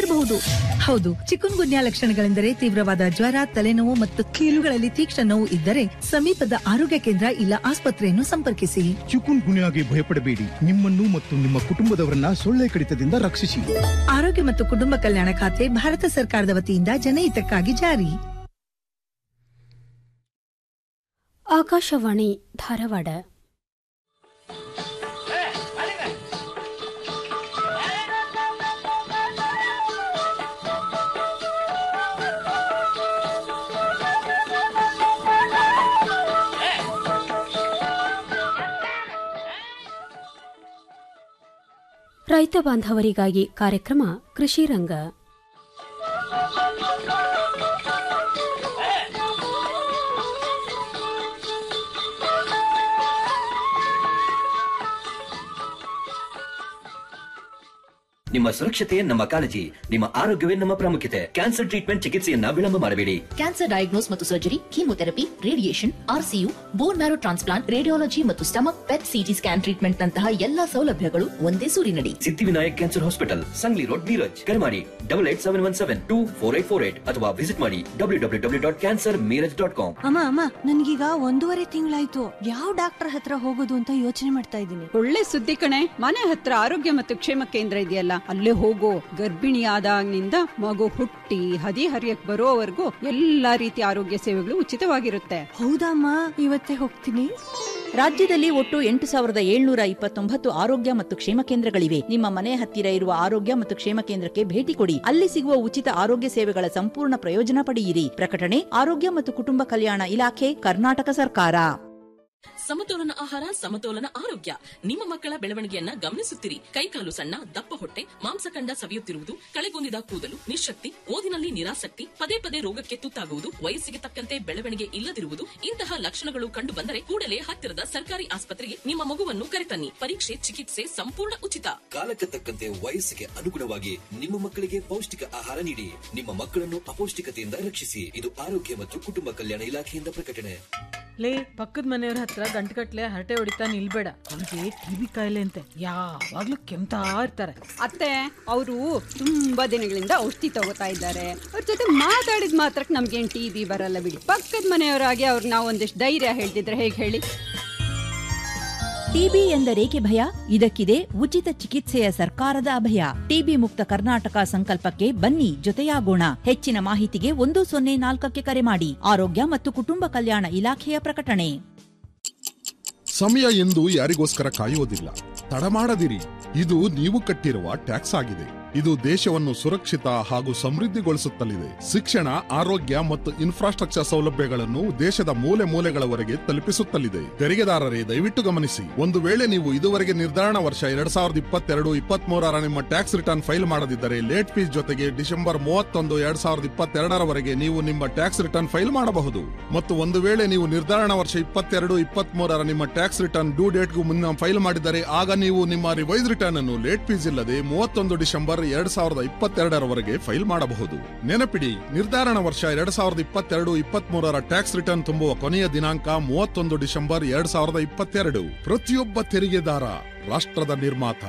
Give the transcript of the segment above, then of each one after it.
ಇರಬಹುದು ಹೌದು ಚಿಕನ್ ಗುನ್ಯಾ ಲಕ್ಷಣಗಳೆಂದರೆ ತೀವ್ರವಾದ ಜ್ವರ ತಲೆನೋವು ಮತ್ತು ಕೀಲುಗಳಲ್ಲಿ ತೀಕ್ಷ್ಣ ನೋವು ಇದ್ದರೆ ಸಮೀಪದ ಆರೋಗ್ಯ ಕೇಂದ್ರ ಇಲ್ಲ ಆಸ್ಪತ್ರೆಯನ್ನು ಸಂಪರ್ಕಿಸಿ ಚಿಕುನ್ ಗುನ್ಯಾಗೆ ಭಯಪಡಬೇಡಿ ನಿಮ್ಮನ್ನು ಮತ್ತು ನಿಮ್ಮ ಕುಟುಂಬದವರನ್ನ ಸೊಳ್ಳೆ ಕಡಿತದಿಂದ ರಕ್ಷಿಸಿ ಆರೋಗ್ಯ ಮತ್ತು ಕುಟುಂಬ ಕಲ್ಯಾಣ ಖಾತೆ ಭಾರತ ಸರ್ಕಾರದ ವತಿಯಿಂದ ಜನಹಿತಕ್ಕಾಗಿ ಜಾರಿ ಆಕಾಶವಾಣಿ ಧಾರವಾಡ ರೈತ ಬಾಂಧವರಿಗಾಗಿ ಕಾರ್ಯಕ್ರಮ ಕೃಷಿ ರಂಗ ನಿಮ್ಮ ಸುರಕ್ಷತೆ ನಮ್ಮ ಕಾಳಜಿ ನಿಮ್ಮ ಆರೋಗ್ಯವೇ ನಮ್ಮ ಪ್ರಾಮುಖ್ಯತೆ ಕ್ಯಾನ್ಸರ್ ಟ್ರೀಟ್ಮೆಂಟ್ ಚಿಕಿತ್ಸೆಯನ್ನ ವಿಳಂಬ ಮಾಡಬೇಡಿ ಕ್ಯಾನ್ಸರ್ ಡಯಾಗ್ನೋಸ್ ಮತ್ತು surgery chemotherapy radiation RCU bone marrow transplant radiology ಮತ್ತು stomach PET CT scan treatment ನಂತಹ ಎಲ್ಲಾ ಸೌಲಭ್ಯಗಳು ಒಂದೇ ಸೂರಿನಡಿ Siddhivinayak cancer hospital Sangli road Miraj ಕರೆ ಮಾಡಿ double eight seven one seven two four eight four eight ಅಥವಾ ವಿಸಿಟ್ ಮಾಡಿ W W W dot cancer Miraj dot com ಅಮ್ಮ ಅಮ್ಮ ನನ್ಗೀಗ ಒಂದೂವರೆ ತಿಂಗಳಾಯ್ತು ಯಾವ ಡಾಕ್ಟರ್ ಹತ್ರ ಹೋಗೋದು ಅಂತ ಯೋಚನೆ ಮಾಡ್ತಾ ಇದ್ದೀನಿ ಒಳ್ಳೆ ಸುದ್ದಿ ಕಣೆ ಮನೆ ಹತ್ರ ಆರೋಗ್ಯ ಮತ್ತು ಕ್ಷೇಮ ಕೇಂದ್ರ ಇದೆಯಲ್ಲ ಅಲ್ಲೇ ಹೋಗೋ ಗರ್ಭಿಣಿಯಾದಾಗಿನಿಂದ ಮಗು ಹುಟ್ಟಿ ಹದಿ ಹರಿಯಕ್ ಬರೋವರೆಗೂ ಎಲ್ಲಾ ರೀತಿಯ ಆರೋಗ್ಯ ಸೇವೆಗಳು ಉಚಿತವಾಗಿರುತ್ತೆ ಹೌದಮ್ಮ ಇವತ್ತೇ ಹೋಗ್ತೀನಿ ರಾಜ್ಯದಲ್ಲಿ ಒಟ್ಟು ಎಂಟು ಸಾವಿರದ ಏಳ್ನೂರ ಇಪ್ಪತ್ತೊಂಬತ್ತು ಆರೋಗ್ಯ ಮತ್ತು ಕ್ಷೇಮ ಕೇಂದ್ರಗಳಿವೆ ನಿಮ್ಮ ಮನೆ ಹತ್ತಿರ ಇರುವ ಆರೋಗ್ಯ ಮತ್ತು ಕ್ಷೇಮ ಕೇಂದ್ರಕ್ಕೆ ಭೇಟಿ ಕೊಡಿ ಅಲ್ಲಿ ಸಿಗುವ ಉಚಿತ ಆರೋಗ್ಯ ಸೇವೆಗಳ ಸಂಪೂರ್ಣ ಪ್ರಯೋಜನ ಪಡೆಯಿರಿ ಪ್ರಕಟಣೆ ಆರೋಗ್ಯ ಮತ್ತು ಕುಟುಂಬ ಕಲ್ಯಾಣ ಇಲಾಖೆ ಕರ್ನಾಟಕ ಸರ್ಕಾರ ಸಮತೋಲನ ಆಹಾರ ಸಮತೋಲನ ಆರೋಗ್ಯ ನಿಮ್ಮ ಮಕ್ಕಳ ಬೆಳವಣಿಗೆಯನ್ನ ಗಮನಿಸುತ್ತಿರಿ ಕೈಕಾಲು ಸಣ್ಣ ದಪ್ಪ ಹೊಟ್ಟೆ ಮಾಂಸಖಂಡ ಸವಿಯುತ್ತಿರುವುದು ಕಳೆಗುಂದಿದ ಕೂದಲು ನಿಶಕ್ತಿ ಓದಿನಲ್ಲಿ ನಿರಾಸಕ್ತಿ ಪದೇ ಪದೇ ರೋಗಕ್ಕೆ ತುತ್ತಾಗುವುದು ವಯಸ್ಸಿಗೆ ತಕ್ಕಂತೆ ಬೆಳವಣಿಗೆ ಇಲ್ಲದಿರುವುದು ಇಂತಹ ಲಕ್ಷಣಗಳು ಕಂಡು ಬಂದರೆ ಕೂಡಲೇ ಹತ್ತಿರದ ಸರ್ಕಾರಿ ಆಸ್ಪತ್ರೆಗೆ ನಿಮ್ಮ ಮಗುವನ್ನು ಕರೆತನ್ನಿ ಪರೀಕ್ಷೆ ಚಿಕಿತ್ಸೆ ಸಂಪೂರ್ಣ ಉಚಿತ ಕಾಲಕ್ಕೆ ತಕ್ಕಂತೆ ವಯಸ್ಸಿಗೆ ಅನುಗುಣವಾಗಿ ನಿಮ್ಮ ಮಕ್ಕಳಿಗೆ ಪೌಷ್ಟಿಕ ಆಹಾರ ನೀಡಿ ನಿಮ್ಮ ಮಕ್ಕಳನ್ನು ಅಪೌಷ್ಟಿಕತೆಯಿಂದ ರಕ್ಷಿಸಿ ಇದು ಆರೋಗ್ಯ ಮತ್ತು ಕುಟುಂಬ ಕಲ್ಯಾಣ ಇಲಾಖೆಯಿಂದ ಪ್ರಕಟಣೆ ಲೇ ಪಕ್ಕದ ಮನೆಯವ್ರ ಹತ್ರ ಗಂಟುಗಟ್ಲೆ ಹರಟೆ ಹೊಡಿತಾ ನಿಲ್ಬೇಡ ಅವ್ರಿಗೆ ಟಿವಿ ಕಾಯಿಲೆ ಅಂತೆ ಯಾವಾಗ್ಲೂ ಕೆಮ್ತಾ ಇರ್ತಾರೆ ಅತ್ತೆ ಅವರು ತುಂಬಾ ದಿನಗಳಿಂದ ಔಷಧಿ ತಗೋತಾ ಇದ್ದಾರೆ ಅವ್ರ ಜೊತೆ ಮಾತಾಡಿದ ಮಾತ್ರಕ್ಕೆ ನಮ್ಗೇನ್ ಟಿ ಬಿ ಬರಲ್ಲ ಬಿಡಿ ಪಕ್ಕದ ಮನೆಯವರಾಗಿ ಅವ್ರಿಗೆ ನಾವು ಒಂದಿಷ್ಟು ಧೈರ್ಯ ಹೇಳ್ತಿದ್ರೆ ಹೇಗೆ ಹೇಳಿ ಟಿಬಿ ಎಂದರೇಕೆ ಭಯ ಇದಕ್ಕಿದೆ ಉಚಿತ ಚಿಕಿತ್ಸೆಯ ಸರ್ಕಾರದ ಅಭಯ ಟಿಬಿ ಮುಕ್ತ ಕರ್ನಾಟಕ ಸಂಕಲ್ಪಕ್ಕೆ ಬನ್ನಿ ಜೊತೆಯಾಗೋಣ ಹೆಚ್ಚಿನ ಮಾಹಿತಿಗೆ ಒಂದು ಸೊನ್ನೆ ನಾಲ್ಕಕ್ಕೆ ಕರೆ ಮಾಡಿ ಆರೋಗ್ಯ ಮತ್ತು ಕುಟುಂಬ ಕಲ್ಯಾಣ ಇಲಾಖೆಯ ಪ್ರಕಟಣೆ ಸಮಯ ಎಂದು ಯಾರಿಗೋಸ್ಕರ ಕಾಯುವುದಿಲ್ಲ ತಡ ಮಾಡದಿರಿ ಇದು ನೀವು ಕಟ್ಟಿರುವ ಟ್ಯಾಕ್ಸ್ ಆಗಿದೆ ಇದು ದೇಶವನ್ನು ಸುರಕ್ಷಿತ ಹಾಗೂ ಸಮೃದ್ಧಿಗೊಳಿಸುತ್ತಲಿದೆ ಶಿಕ್ಷಣ ಆರೋಗ್ಯ ಮತ್ತು ಇನ್ಫ್ರಾಸ್ಟ್ರಕ್ಚರ್ ಸೌಲಭ್ಯಗಳನ್ನು ದೇಶದ ಮೂಲೆ ಮೂಲೆಗಳವರೆಗೆ ತಲುಪಿಸುತ್ತಲಿದೆ ತೆರಿಗೆದಾರರೇ ದಯವಿಟ್ಟು ಗಮನಿಸಿ ಒಂದು ವೇಳೆ ನೀವು ಇದುವರೆಗೆ ನಿರ್ಧಾರಣ ವರ್ಷ ಎರಡ್ ಸಾವಿರದ ಇಪ್ಪತ್ತೆರಡು ಇಪ್ಪತ್ತ್ ಮೂರರ ನಿಮ್ಮ ಟ್ಯಾಕ್ಸ್ ರಿಟರ್ನ್ ಫೈಲ್ ಮಾಡದಿದ್ದರೆ ಲೇಟ್ ಫೀಸ್ ಜೊತೆಗೆ ಡಿಸೆಂಬರ್ ಮೂವತ್ತೊಂದು ಎರಡ್ ಸಾವಿರದ ಇಪ್ಪತ್ತೆರಡರವರೆಗೆ ನೀವು ನಿಮ್ಮ ಟ್ಯಾಕ್ಸ್ ರಿಟರ್ನ್ ಫೈಲ್ ಮಾಡಬಹುದು ಮತ್ತು ಒಂದು ವೇಳೆ ನೀವು ನಿರ್ಧಾರಣ ವರ್ಷ ಇಪ್ಪತ್ತೆರಡು ಇಪ್ಪತ್ತ್ ಮೂರರ ನಿಮ್ಮ ಟ್ಯಾಕ್ಸ್ ರಿಟರ್ನ್ ಡ್ಯೂ ಡೇಟ್ಗೂ ಮುನ್ನ ಫೈಲ್ ಮಾಡಿದರೆ ಆಗ ನೀವು ನಿಮ್ಮ ರಿವೈಸ್ ರಿಟರ್ನ್ ಅನ್ನು ಲೇಟ್ ಫೀಸ್ ಇಲ್ಲದೆ ಮೂವತ್ತೊಂದು ಡಿಸೆಂಬರ್ ಎರಡ್ ಸಾವಿರದ ಇಪ್ಪತ್ತೆರಡರವರೆಗೆ ಫೈಲ್ ಮಾಡಬಹುದು ನೆನಪಿಡಿ ನಿರ್ಧಾರಣ ವರ್ಷ ಎರಡ್ ಸಾವಿರದ ಇಪ್ಪತ್ತೆರಡು ಇಪ್ಪತ್ತ್ ಮೂರರ ಟ್ಯಾಕ್ಸ್ ರಿಟರ್ನ್ ತುಂಬುವ ಕೊನೆಯ ದಿನಾಂಕ ಮೂವತ್ತೊಂದು ಡಿಸೆಂಬರ್ ಎರಡ್ ಸಾವಿರದ ಇಪ್ಪತ್ತೆರಡು ಪ್ರತಿಯೊಬ್ಬ ತೆರಿಗೆದಾರ ರಾಷ್ಟ್ರದ ನಿರ್ಮಾತ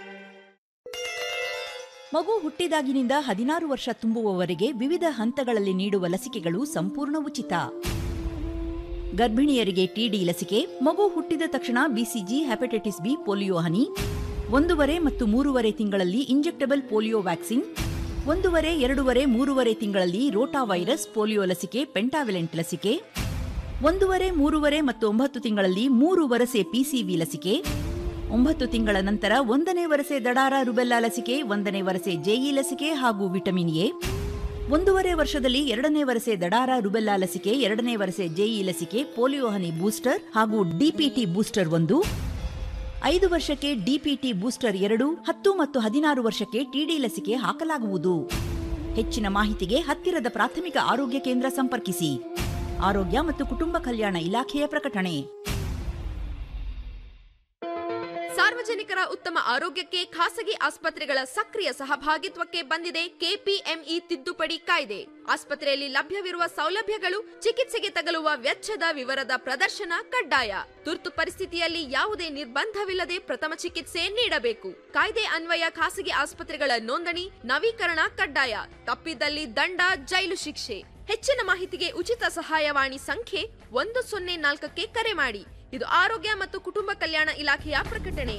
ಮಗು ಹುಟ್ಟಿದಾಗಿನಿಂದ ಹದಿನಾರು ವರ್ಷ ತುಂಬುವವರೆಗೆ ವಿವಿಧ ಹಂತಗಳಲ್ಲಿ ನೀಡುವ ಲಸಿಕೆಗಳು ಸಂಪೂರ್ಣ ಉಚಿತ ಗರ್ಭಿಣಿಯರಿಗೆ ಟಿಡಿ ಲಸಿಕೆ ಮಗು ಹುಟ್ಟಿದ ತಕ್ಷಣ ಬಿಸಿಜಿ ಹೆಪಟೈಟಿಸ್ ಬಿ ಪೋಲಿಯೋ ಹನಿ ಒಂದೂವರೆ ಮತ್ತು ಮೂರುವರೆ ತಿಂಗಳಲ್ಲಿ ಇಂಜೆಕ್ಟಬಲ್ ಪೋಲಿಯೋ ವ್ಯಾಕ್ಸಿನ್ ಒಂದೂವರೆ ಎರಡೂವರೆ ಮೂರುವರೆ ತಿಂಗಳಲ್ಲಿ ರೋಟಾ ವೈರಸ್ ಪೋಲಿಯೋ ಲಸಿಕೆ ಪೆಂಟಾವಿಲೆಂಟ್ ಲಸಿಕೆ ಒಂದೂವರೆ ಮೂರುವರೆ ಮತ್ತು ಒಂಬತ್ತು ತಿಂಗಳಲ್ಲಿ ಮೂರು ವರಸೆ ಪಿಸಿವಿ ಲಸಿಕೆ ಒಂಬತ್ತು ತಿಂಗಳ ನಂತರ ಒಂದನೇ ವರಸೆ ದಡಾರ ರುಬೆಲ್ಲಾ ಲಸಿಕೆ ಒಂದನೇ ವರಸೆ ಜೆಇ ಲಸಿಕೆ ಹಾಗೂ ವಿಟಮಿನ್ ಎ ಒಂದೂವರೆ ವರ್ಷದಲ್ಲಿ ಎರಡನೇ ವರಸೆ ದಡಾರ ರುಬೆಲ್ಲಾ ಲಸಿಕೆ ಎರಡನೇ ವರಸೆ ಜೆಇ ಲಸಿಕೆ ಪೋಲಿಯೋ ಹನಿ ಬೂಸ್ಟರ್ ಹಾಗೂ ಡಿಪಿಟಿ ಬೂಸ್ಟರ್ ಒಂದು ಐದು ವರ್ಷಕ್ಕೆ ಡಿಪಿಟಿ ಬೂಸ್ಟರ್ ಎರಡು ಹತ್ತು ಮತ್ತು ಹದಿನಾರು ವರ್ಷಕ್ಕೆ ಟಿಡಿ ಲಸಿಕೆ ಹಾಕಲಾಗುವುದು ಹೆಚ್ಚಿನ ಮಾಹಿತಿಗೆ ಹತ್ತಿರದ ಪ್ರಾಥಮಿಕ ಆರೋಗ್ಯ ಕೇಂದ್ರ ಸಂಪರ್ಕಿಸಿ ಆರೋಗ್ಯ ಮತ್ತು ಕುಟುಂಬ ಕಲ್ಯಾಣ ಇಲಾಖೆಯ ಪ್ರಕಟಣೆ ಸಾರ್ವಜನಿಕರ ಉತ್ತಮ ಆರೋಗ್ಯಕ್ಕೆ ಖಾಸಗಿ ಆಸ್ಪತ್ರೆಗಳ ಸಕ್ರಿಯ ಸಹಭಾಗಿತ್ವಕ್ಕೆ ಬಂದಿದೆ ಕೆಪಿಎಂಇ ತಿದ್ದುಪಡಿ ಕಾಯ್ದೆ ಆಸ್ಪತ್ರೆಯಲ್ಲಿ ಲಭ್ಯವಿರುವ ಸೌಲಭ್ಯಗಳು ಚಿಕಿತ್ಸೆಗೆ ತಗಲುವ ವೆಚ್ಚದ ವಿವರದ ಪ್ರದರ್ಶನ ಕಡ್ಡಾಯ ತುರ್ತು ಪರಿಸ್ಥಿತಿಯಲ್ಲಿ ಯಾವುದೇ ನಿರ್ಬಂಧವಿಲ್ಲದೆ ಪ್ರಥಮ ಚಿಕಿತ್ಸೆ ನೀಡಬೇಕು ಕಾಯ್ದೆ ಅನ್ವಯ ಖಾಸಗಿ ಆಸ್ಪತ್ರೆಗಳ ನೋಂದಣಿ ನವೀಕರಣ ಕಡ್ಡಾಯ ತಪ್ಪಿದಲ್ಲಿ ದಂಡ ಜೈಲು ಶಿಕ್ಷೆ ಹೆಚ್ಚಿನ ಮಾಹಿತಿಗೆ ಉಚಿತ ಸಹಾಯವಾಣಿ ಸಂಖ್ಯೆ ಒಂದು ಸೊನ್ನೆ ನಾಲ್ಕಕ್ಕೆ ಕರೆ ಮಾಡಿ ಇದು ಆರೋಗ್ಯ ಮತ್ತು ಕುಟುಂಬ ಕಲ್ಯಾಣ ಇಲಾಖೆಯ ಪ್ರಕಟಣೆ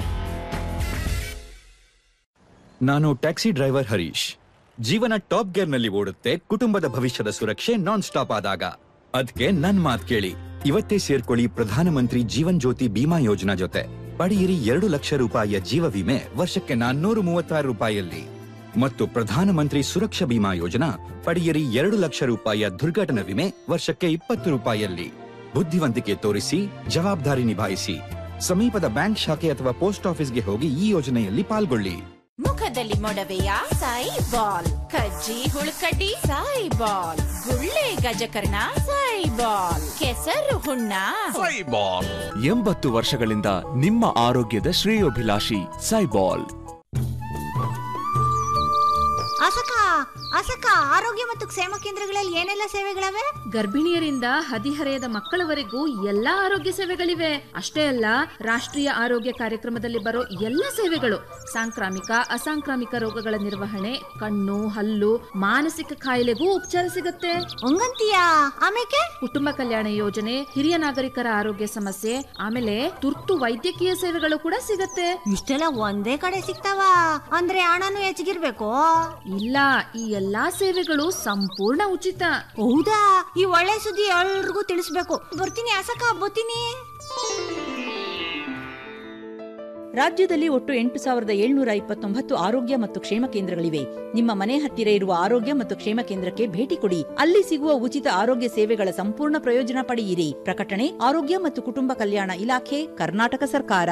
ನಾನು ಟ್ಯಾಕ್ಸಿ ಡ್ರೈವರ್ ಹರೀಶ್ ಜೀವನ ಟಾಪ್ ಗೇರ್ನಲ್ಲಿ ಓಡುತ್ತೆ ಕುಟುಂಬದ ಭವಿಷ್ಯದ ಸುರಕ್ಷೆ ನಾನ್ ಸ್ಟಾಪ್ ಆದಾಗ ಅದಕ್ಕೆ ನನ್ ಮಾತ್ ಕೇಳಿ ಇವತ್ತೇ ಸೇರ್ಕೊಳ್ಳಿ ಪ್ರಧಾನಮಂತ್ರಿ ಜೀವನ್ ಜ್ಯೋತಿ ಬಿಮಾ ಯೋಜನಾ ಜೊತೆ ಪಡೆಯಿರಿ ಎರಡು ಲಕ್ಷ ರೂಪಾಯಿಯ ಜೀವ ವಿಮೆ ವರ್ಷಕ್ಕೆ ನಾನ್ನೂರು ಮೂವತ್ತಾರು ರೂಪಾಯಿಯಲ್ಲಿ ಮತ್ತು ಪ್ರಧಾನಮಂತ್ರಿ ಸುರಕ್ಷಾ ಬಿಮಾ ಯೋಜನಾ ಪಡೆಯಿರಿ ಎರಡು ಲಕ್ಷ ರೂಪಾಯಿಯ ದುರ್ಘಟನಾ ವಿಮೆ ವರ್ಷಕ್ಕೆ ಇಪ್ಪತ್ತು ರೂಪಾಯಿಯಲ್ಲಿ ಬುದ್ಧಿವಂತಿಕೆ ತೋರಿಸಿ ಜವಾಬ್ದಾರಿ ನಿಭಾಯಿಸಿ ಸಮೀಪದ ಬ್ಯಾಂಕ್ ಶಾಖೆ ಅಥವಾ ಪೋಸ್ಟ್ ಆಫೀಸ್ಗೆ ಹೋಗಿ ಈ ಯೋಜನೆಯಲ್ಲಿ ಪಾಲ್ಗೊಳ್ಳಿ ಮುಖದಲ್ಲಿ ಮೊಡವೆಯ ಸಾಯಿ ಬಾಲ್ ಕಜ್ಜಿ ಹುಳುಕಡ್ಡಿ ಸಾಯಿ ಬಾಲ್ ಗುಳ್ಳೆ ಗಜಕರ್ಣ ಸಾಯಿ ಬಾಲ್ ಕೆಸರು ಹುಣ್ಣ ಸೈಬಾಲ್ ಎಂಬತ್ತು ವರ್ಷಗಳಿಂದ ನಿಮ್ಮ ಆರೋಗ್ಯದ ಶ್ರೇಯೋಭಿಲಾಷಿ ಸೈಬಾಲ್ ಅಸಕ ಅಸಕ ಆರೋಗ್ಯ ಮತ್ತು ಕ್ಷೇಮ ಕೇಂದ್ರಗಳಲ್ಲಿ ಏನೆಲ್ಲ ಸೇವೆಗಳವೆ ಗರ್ಭಿಣಿಯರಿಂದ ಹದಿಹರೆಯದ ಮಕ್ಕಳವರೆಗೂ ಎಲ್ಲಾ ಆರೋಗ್ಯ ಸೇವೆಗಳಿವೆ ಅಷ್ಟೇ ಅಲ್ಲ ರಾಷ್ಟ್ರೀಯ ಆರೋಗ್ಯ ಕಾರ್ಯಕ್ರಮದಲ್ಲಿ ಬರೋ ಎಲ್ಲ ಸೇವೆಗಳು ಸಾಂಕ್ರಾಮಿಕ ಅಸಾಂಕ್ರಾಮಿಕ ರೋಗಗಳ ನಿರ್ವಹಣೆ ಕಣ್ಣು ಹಲ್ಲು ಮಾನಸಿಕ ಕಾಯಿಲೆಗೂ ಉಪಚಾರ ಸಿಗುತ್ತೆ ಹಂಗಂತೀಯಾ ಆಮೇಲೆ ಕುಟುಂಬ ಕಲ್ಯಾಣ ಯೋಜನೆ ಹಿರಿಯ ನಾಗರಿಕರ ಆರೋಗ್ಯ ಸಮಸ್ಯೆ ಆಮೇಲೆ ತುರ್ತು ವೈದ್ಯಕೀಯ ಸೇವೆಗಳು ಕೂಡ ಸಿಗತ್ತೆ ಇಷ್ಟೆಲ್ಲ ಒಂದೇ ಕಡೆ ಸಿಗ್ತಾವ ಅಂದ್ರೆ ಹಣನು ಹೆಚ್ಚಿಗಿರ್ಬೇಕು ಇಲ್ಲ ಈ ಎಲ್ಲಾ ಸೇವೆಗಳು ಸಂಪೂರ್ಣ ಉಚಿತ ಹೌದಾ ಈ ಒಳ್ಳೆ ಸುದ್ದಿ ಎಲ್ರಿಗೂ ತಿಳಿಸ್ಬೇಕು ಬರ್ತೀನಿ ಅಸಕ ಬರ್ತೀನಿ ರಾಜ್ಯದಲ್ಲಿ ಒಟ್ಟು ಎಂಟು ಸಾವಿರದ ಏಳ್ನೂರ ಇಪ್ಪತ್ತೊಂಬತ್ತು ಆರೋಗ್ಯ ಮತ್ತು ಕ್ಷೇಮ ಕೇಂದ್ರಗಳಿವೆ ನಿಮ್ಮ ಮನೆ ಹತ್ತಿರ ಇರುವ ಆರೋಗ್ಯ ಮತ್ತು ಕ್ಷೇಮ ಕೇಂದ್ರಕ್ಕೆ ಭೇಟಿ ಕೊಡಿ ಅಲ್ಲಿ ಸಿಗುವ ಉಚಿತ ಆರೋಗ್ಯ ಸೇವೆಗಳ ಸಂಪೂರ್ಣ ಪ್ರಯೋಜನ ಪಡೆಯಿರಿ ಪ್ರಕಟಣೆ ಆರೋಗ್ಯ ಮತ್ತು ಕುಟುಂಬ ಕಲ್ಯಾಣ ಇಲಾಖೆ ಕರ್ನಾಟಕ ಸರ್ಕಾರ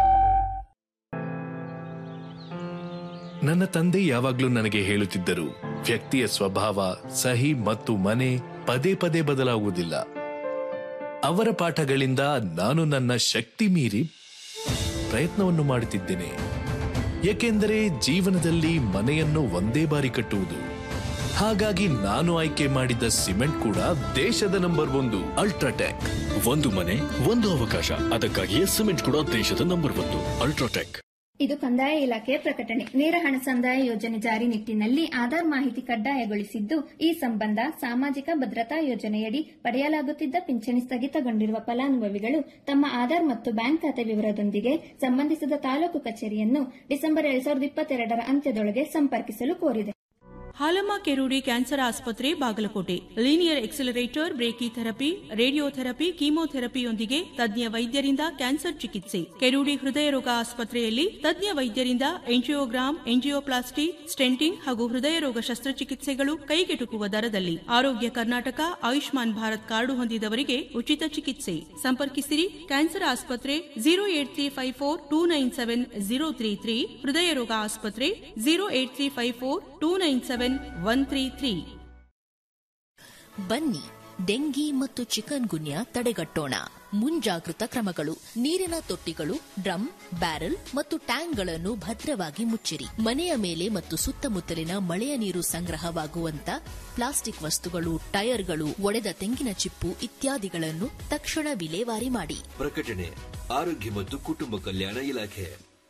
ನನ್ನ ತಂದೆ ಯಾವಾಗ್ಲೂ ನನಗೆ ಹೇಳುತ್ತಿದ್ದರು ವ್ಯಕ್ತಿಯ ಸ್ವಭಾವ ಸಹಿ ಮತ್ತು ಮನೆ ಪದೇ ಪದೇ ಬದಲಾಗುವುದಿಲ್ಲ ಅವರ ಪಾಠಗಳಿಂದ ನಾನು ನನ್ನ ಶಕ್ತಿ ಮೀರಿ ಪ್ರಯತ್ನವನ್ನು ಮಾಡುತ್ತಿದ್ದೇನೆ ಏಕೆಂದರೆ ಜೀವನದಲ್ಲಿ ಮನೆಯನ್ನು ಒಂದೇ ಬಾರಿ ಕಟ್ಟುವುದು ಹಾಗಾಗಿ ನಾನು ಆಯ್ಕೆ ಮಾಡಿದ ಸಿಮೆಂಟ್ ಕೂಡ ದೇಶದ ನಂಬರ್ ಒಂದು ಅಲ್ಟ್ರಾಟೆಕ್ ಒಂದು ಮನೆ ಒಂದು ಅವಕಾಶ ಅದಕ್ಕಾಗಿಯೇ ಸಿಮೆಂಟ್ ಕೂಡ ದೇಶದ ನಂಬರ್ ಒಂದು ಅಲ್ಟ್ರಾಟೆಕ್ ಇದು ಕಂದಾಯ ಇಲಾಖೆಯ ಪ್ರಕಟಣೆ ನೇರ ಹಣ ಸಂದಾಯ ಯೋಜನೆ ಜಾರಿ ನಿಟ್ಟಿನಲ್ಲಿ ಆಧಾರ್ ಮಾಹಿತಿ ಕಡ್ಡಾಯಗೊಳಿಸಿದ್ದು ಈ ಸಂಬಂಧ ಸಾಮಾಜಿಕ ಭದ್ರತಾ ಯೋಜನೆಯಡಿ ಪಡೆಯಲಾಗುತ್ತಿದ್ದ ಪಿಂಚಣಿ ಸ್ಥಗಿತಗೊಂಡಿರುವ ಫಲಾನುಭವಿಗಳು ತಮ್ಮ ಆಧಾರ್ ಮತ್ತು ಬ್ಯಾಂಕ್ ಖಾತೆ ವಿವರದೊಂದಿಗೆ ಸಂಬಂಧಿಸಿದ ತಾಲೂಕು ಕಚೇರಿಯನ್ನು ಡಿಸೆಂಬರ್ ಎರಡ್ ಸಾವಿರದ ಇಪ್ಪತ್ತೆರಡರ ಅಂತ್ಯದೊಳಗೆ ಸಂಪರ್ಕಿಸಲು ಕೋರಿದೆ ಹಾಲಮ್ಮ ಕೆರೂಡಿ ಕ್ಯಾನ್ಸರ್ ಆಸ್ಪತ್ರೆ Bagalkote linear accelerator brachytherapy radiotherapy ಕೀಮೋಥೆರಪಿಯೊಂದಿಗೆ ತಜ್ಞ ವೈದ್ಯರಿಂದ ಕ್ಯಾನ್ಸರ್ ಚಿಕಿತ್ಸೆ ಕೆರೂಡಿ ಹೃದಯ ರೋಗ ಆಸ್ಪತ್ರೆಯಲ್ಲಿ ತಜ್ಞ ವೈದ್ಯರಿಂದ ಎಂಜಿಯೋಗ್ರಾಮ್ ಎಂಜಿಯೋಪ್ಲಾಸ್ಟಿ ಸ್ಟೆಂಟಿಂಗ್ ಹಾಗೂ ಹೃದಯ ರೋಗ ಶಸ್ತ್ರಚಿಕಿತ್ಸೆಗಳು ಕೈಗೆಟುಕುವ ದರದಲ್ಲಿ ಆರೋಗ್ಯ ಕರ್ನಾಟಕ ಆಯುಷ್ಮಾನ್ ಭಾರತ್ ಕಾರ್ಡು ಹೊಂದಿದವರಿಗೆ ಉಚಿತ ಚಿಕಿತ್ಸೆ ಸಂಪರ್ಕಿಸಿರಿ ಕ್ಯಾನ್ಸರ್ ಆಸ್ಪತ್ರೆ zero eight three five four two nine seven zero three three ಹೃದಯ ರೋಗ ಆಸ್ಪತ್ರೆ zero eight three five four two nine seven one three three ಬನ್ನಿ ಡೆಂಗಿ ಮತ್ತು ಚಿಕನ್ ಗುನ್ಯಾ ತಡೆಗಟ್ಟೋಣ ಮುಂಜಾಗೃತ ಕ್ರಮಗಳು ನೀರಿನ ತೊಟ್ಟಿಗಳು ಡ್ರಮ್ ಬ್ಯಾರೆಲ್ ಮತ್ತು ಟ್ಯಾಂಕ್ಗಳನ್ನು ಭದ್ರವಾಗಿ ಮುಚ್ಚಿರಿ ಮನೆಯ ಮೇಲೆ ಮತ್ತು ಸುತ್ತಮುತ್ತಲಿನ ಮಳೆಯ ನೀರು ಸಂಗ್ರಹವಾಗುವಂತ ಪ್ಲಾಸ್ಟಿಕ್ ವಸ್ತುಗಳು ಟೈರ್ಗಳು ಒಡೆದ ತೆಂಗಿನ ಚಿಪ್ಪು ಇತ್ಯಾದಿಗಳನ್ನು ತಕ್ಷಣ ವಿಲೇವಾರಿ ಮಾಡಿ ಪ್ರಕಟಣೆ ಆರೋಗ್ಯ ಮತ್ತು ಕುಟುಂಬ ಕಲ್ಯಾಣ ಇಲಾಖೆ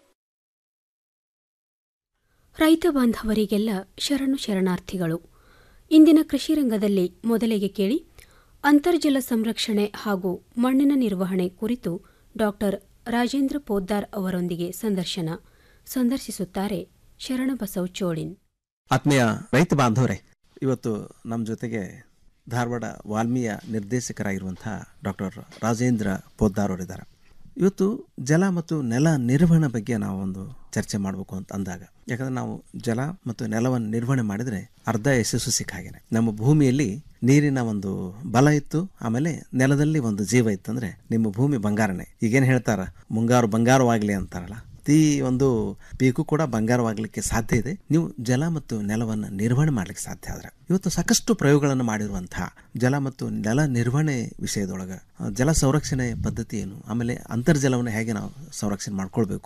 ರೈತ ಬಾಂಧವರಿಗೆಲ್ಲ ಶರಣು ಶರಣಾರ್ಥಿಗಳು ಇಂದಿನ ಕೃಷಿ ರಂಗದಲ್ಲಿ ಮೊದಲಿಗೆ ಕೇಳಿ ಅಂತರ್ಜಲ ಸಂರಕ್ಷಣೆ ಹಾಗೂ ಮಣ್ಣಿನ ನಿರ್ವಹಣೆ ಕುರಿತು ಡಾಕ್ಟರ್ ರಾಜೇಂದ್ರ ಪೋದ್ದಾರ್ ಅವರೊಂದಿಗೆ ಸಂದರ್ಶನ ಸಂದರ್ಶಿಸುತ್ತಾರೆ ಶರಣಬಸವ್ ಚೋಳಿನ್ ಆತ್ಮೀಯ ರೈತ ಬಾಂಧವರೇ ಇವತ್ತು ನಮ್ಮ ಜೊತೆಗೆ ಧಾರವಾಡ ವಾಲ್ಮೀಯ ನಿರ್ದೇಶಕರಾಗಿರುವಂಥ ಡಾಕ್ಟರ್ ರಾಜೇಂದ್ರ ಪೋದ್ದಾರ್ ಅವರಿದ್ದಾರೆ ಇವತ್ತು ಜಲ ಮತ್ತು ನೆಲ ನಿರ್ವಹಣೆ ಬಗ್ಗೆ ನಾವು ಒಂದು ಚರ್ಚೆ ಮಾಡಬೇಕು ಅಂತ ಅಂದಾಗ ಯಾಕಂದ್ರೆ ನಾವು ಜಲ ಮತ್ತು ನೆಲವನ್ನು ನಿರ್ವಹಣೆ ಮಾಡಿದರೆ ಅರ್ಧ ಯಶಸ್ಸು ಸಿಕ್ಕ ಹಾಗೇನೆ ನಮ್ಮ ಭೂಮಿಯಲ್ಲಿ ನೀರಿನ ಒಂದು ಬಲ ಇತ್ತು ಆಮೇಲೆ ನೆಲದಲ್ಲಿ ಒಂದು ಜೀವ ಇತ್ತು ಅಂದ್ರೆ ನಿಮ್ಮ ಭೂಮಿ ಬಂಗಾರನೇ ಈಗೇನು ಹೇಳ್ತಾರ ಮುಂಗಾರು ಬಂಗಾರವಾಗಲಿ ಅಂತಾರಲ್ಲ ಪ್ರತಿ ಒಂದು ಪೀಕು ಕೂಡ ಬಂಗಾರವಾಗಲಿಕ್ಕೆ ಸಾಧ್ಯ ಇದೆ ನೀವು ಜಲ ಮತ್ತು ನೆಲವನ್ನು ನಿರ್ವಹಣೆ ಮಾಡ್ಲಿಕ್ಕೆ ಸಾಧ್ಯ ಆದ್ರೆ ಇವತ್ತು ಸಾಕಷ್ಟು ಪ್ರಯೋಗಗಳನ್ನು ಮಾಡಿರುವಂತಹ ಜಲ ಮತ್ತು ನೆಲ ನಿರ್ವಹಣೆ ವಿಷಯದೊಳಗೆ ಆ, ಜಲ ಸಂರಕ್ಷಣೆ ಪದ್ಧತಿ ಏನು ಆಮೇಲೆ ಅಂತರ್ಜಲವನ್ನು ಹೇಗೆ ನಾವು ಸಂರಕ್ಷಣೆ ಮಾಡ್ಕೊಳ್ಬೇಕು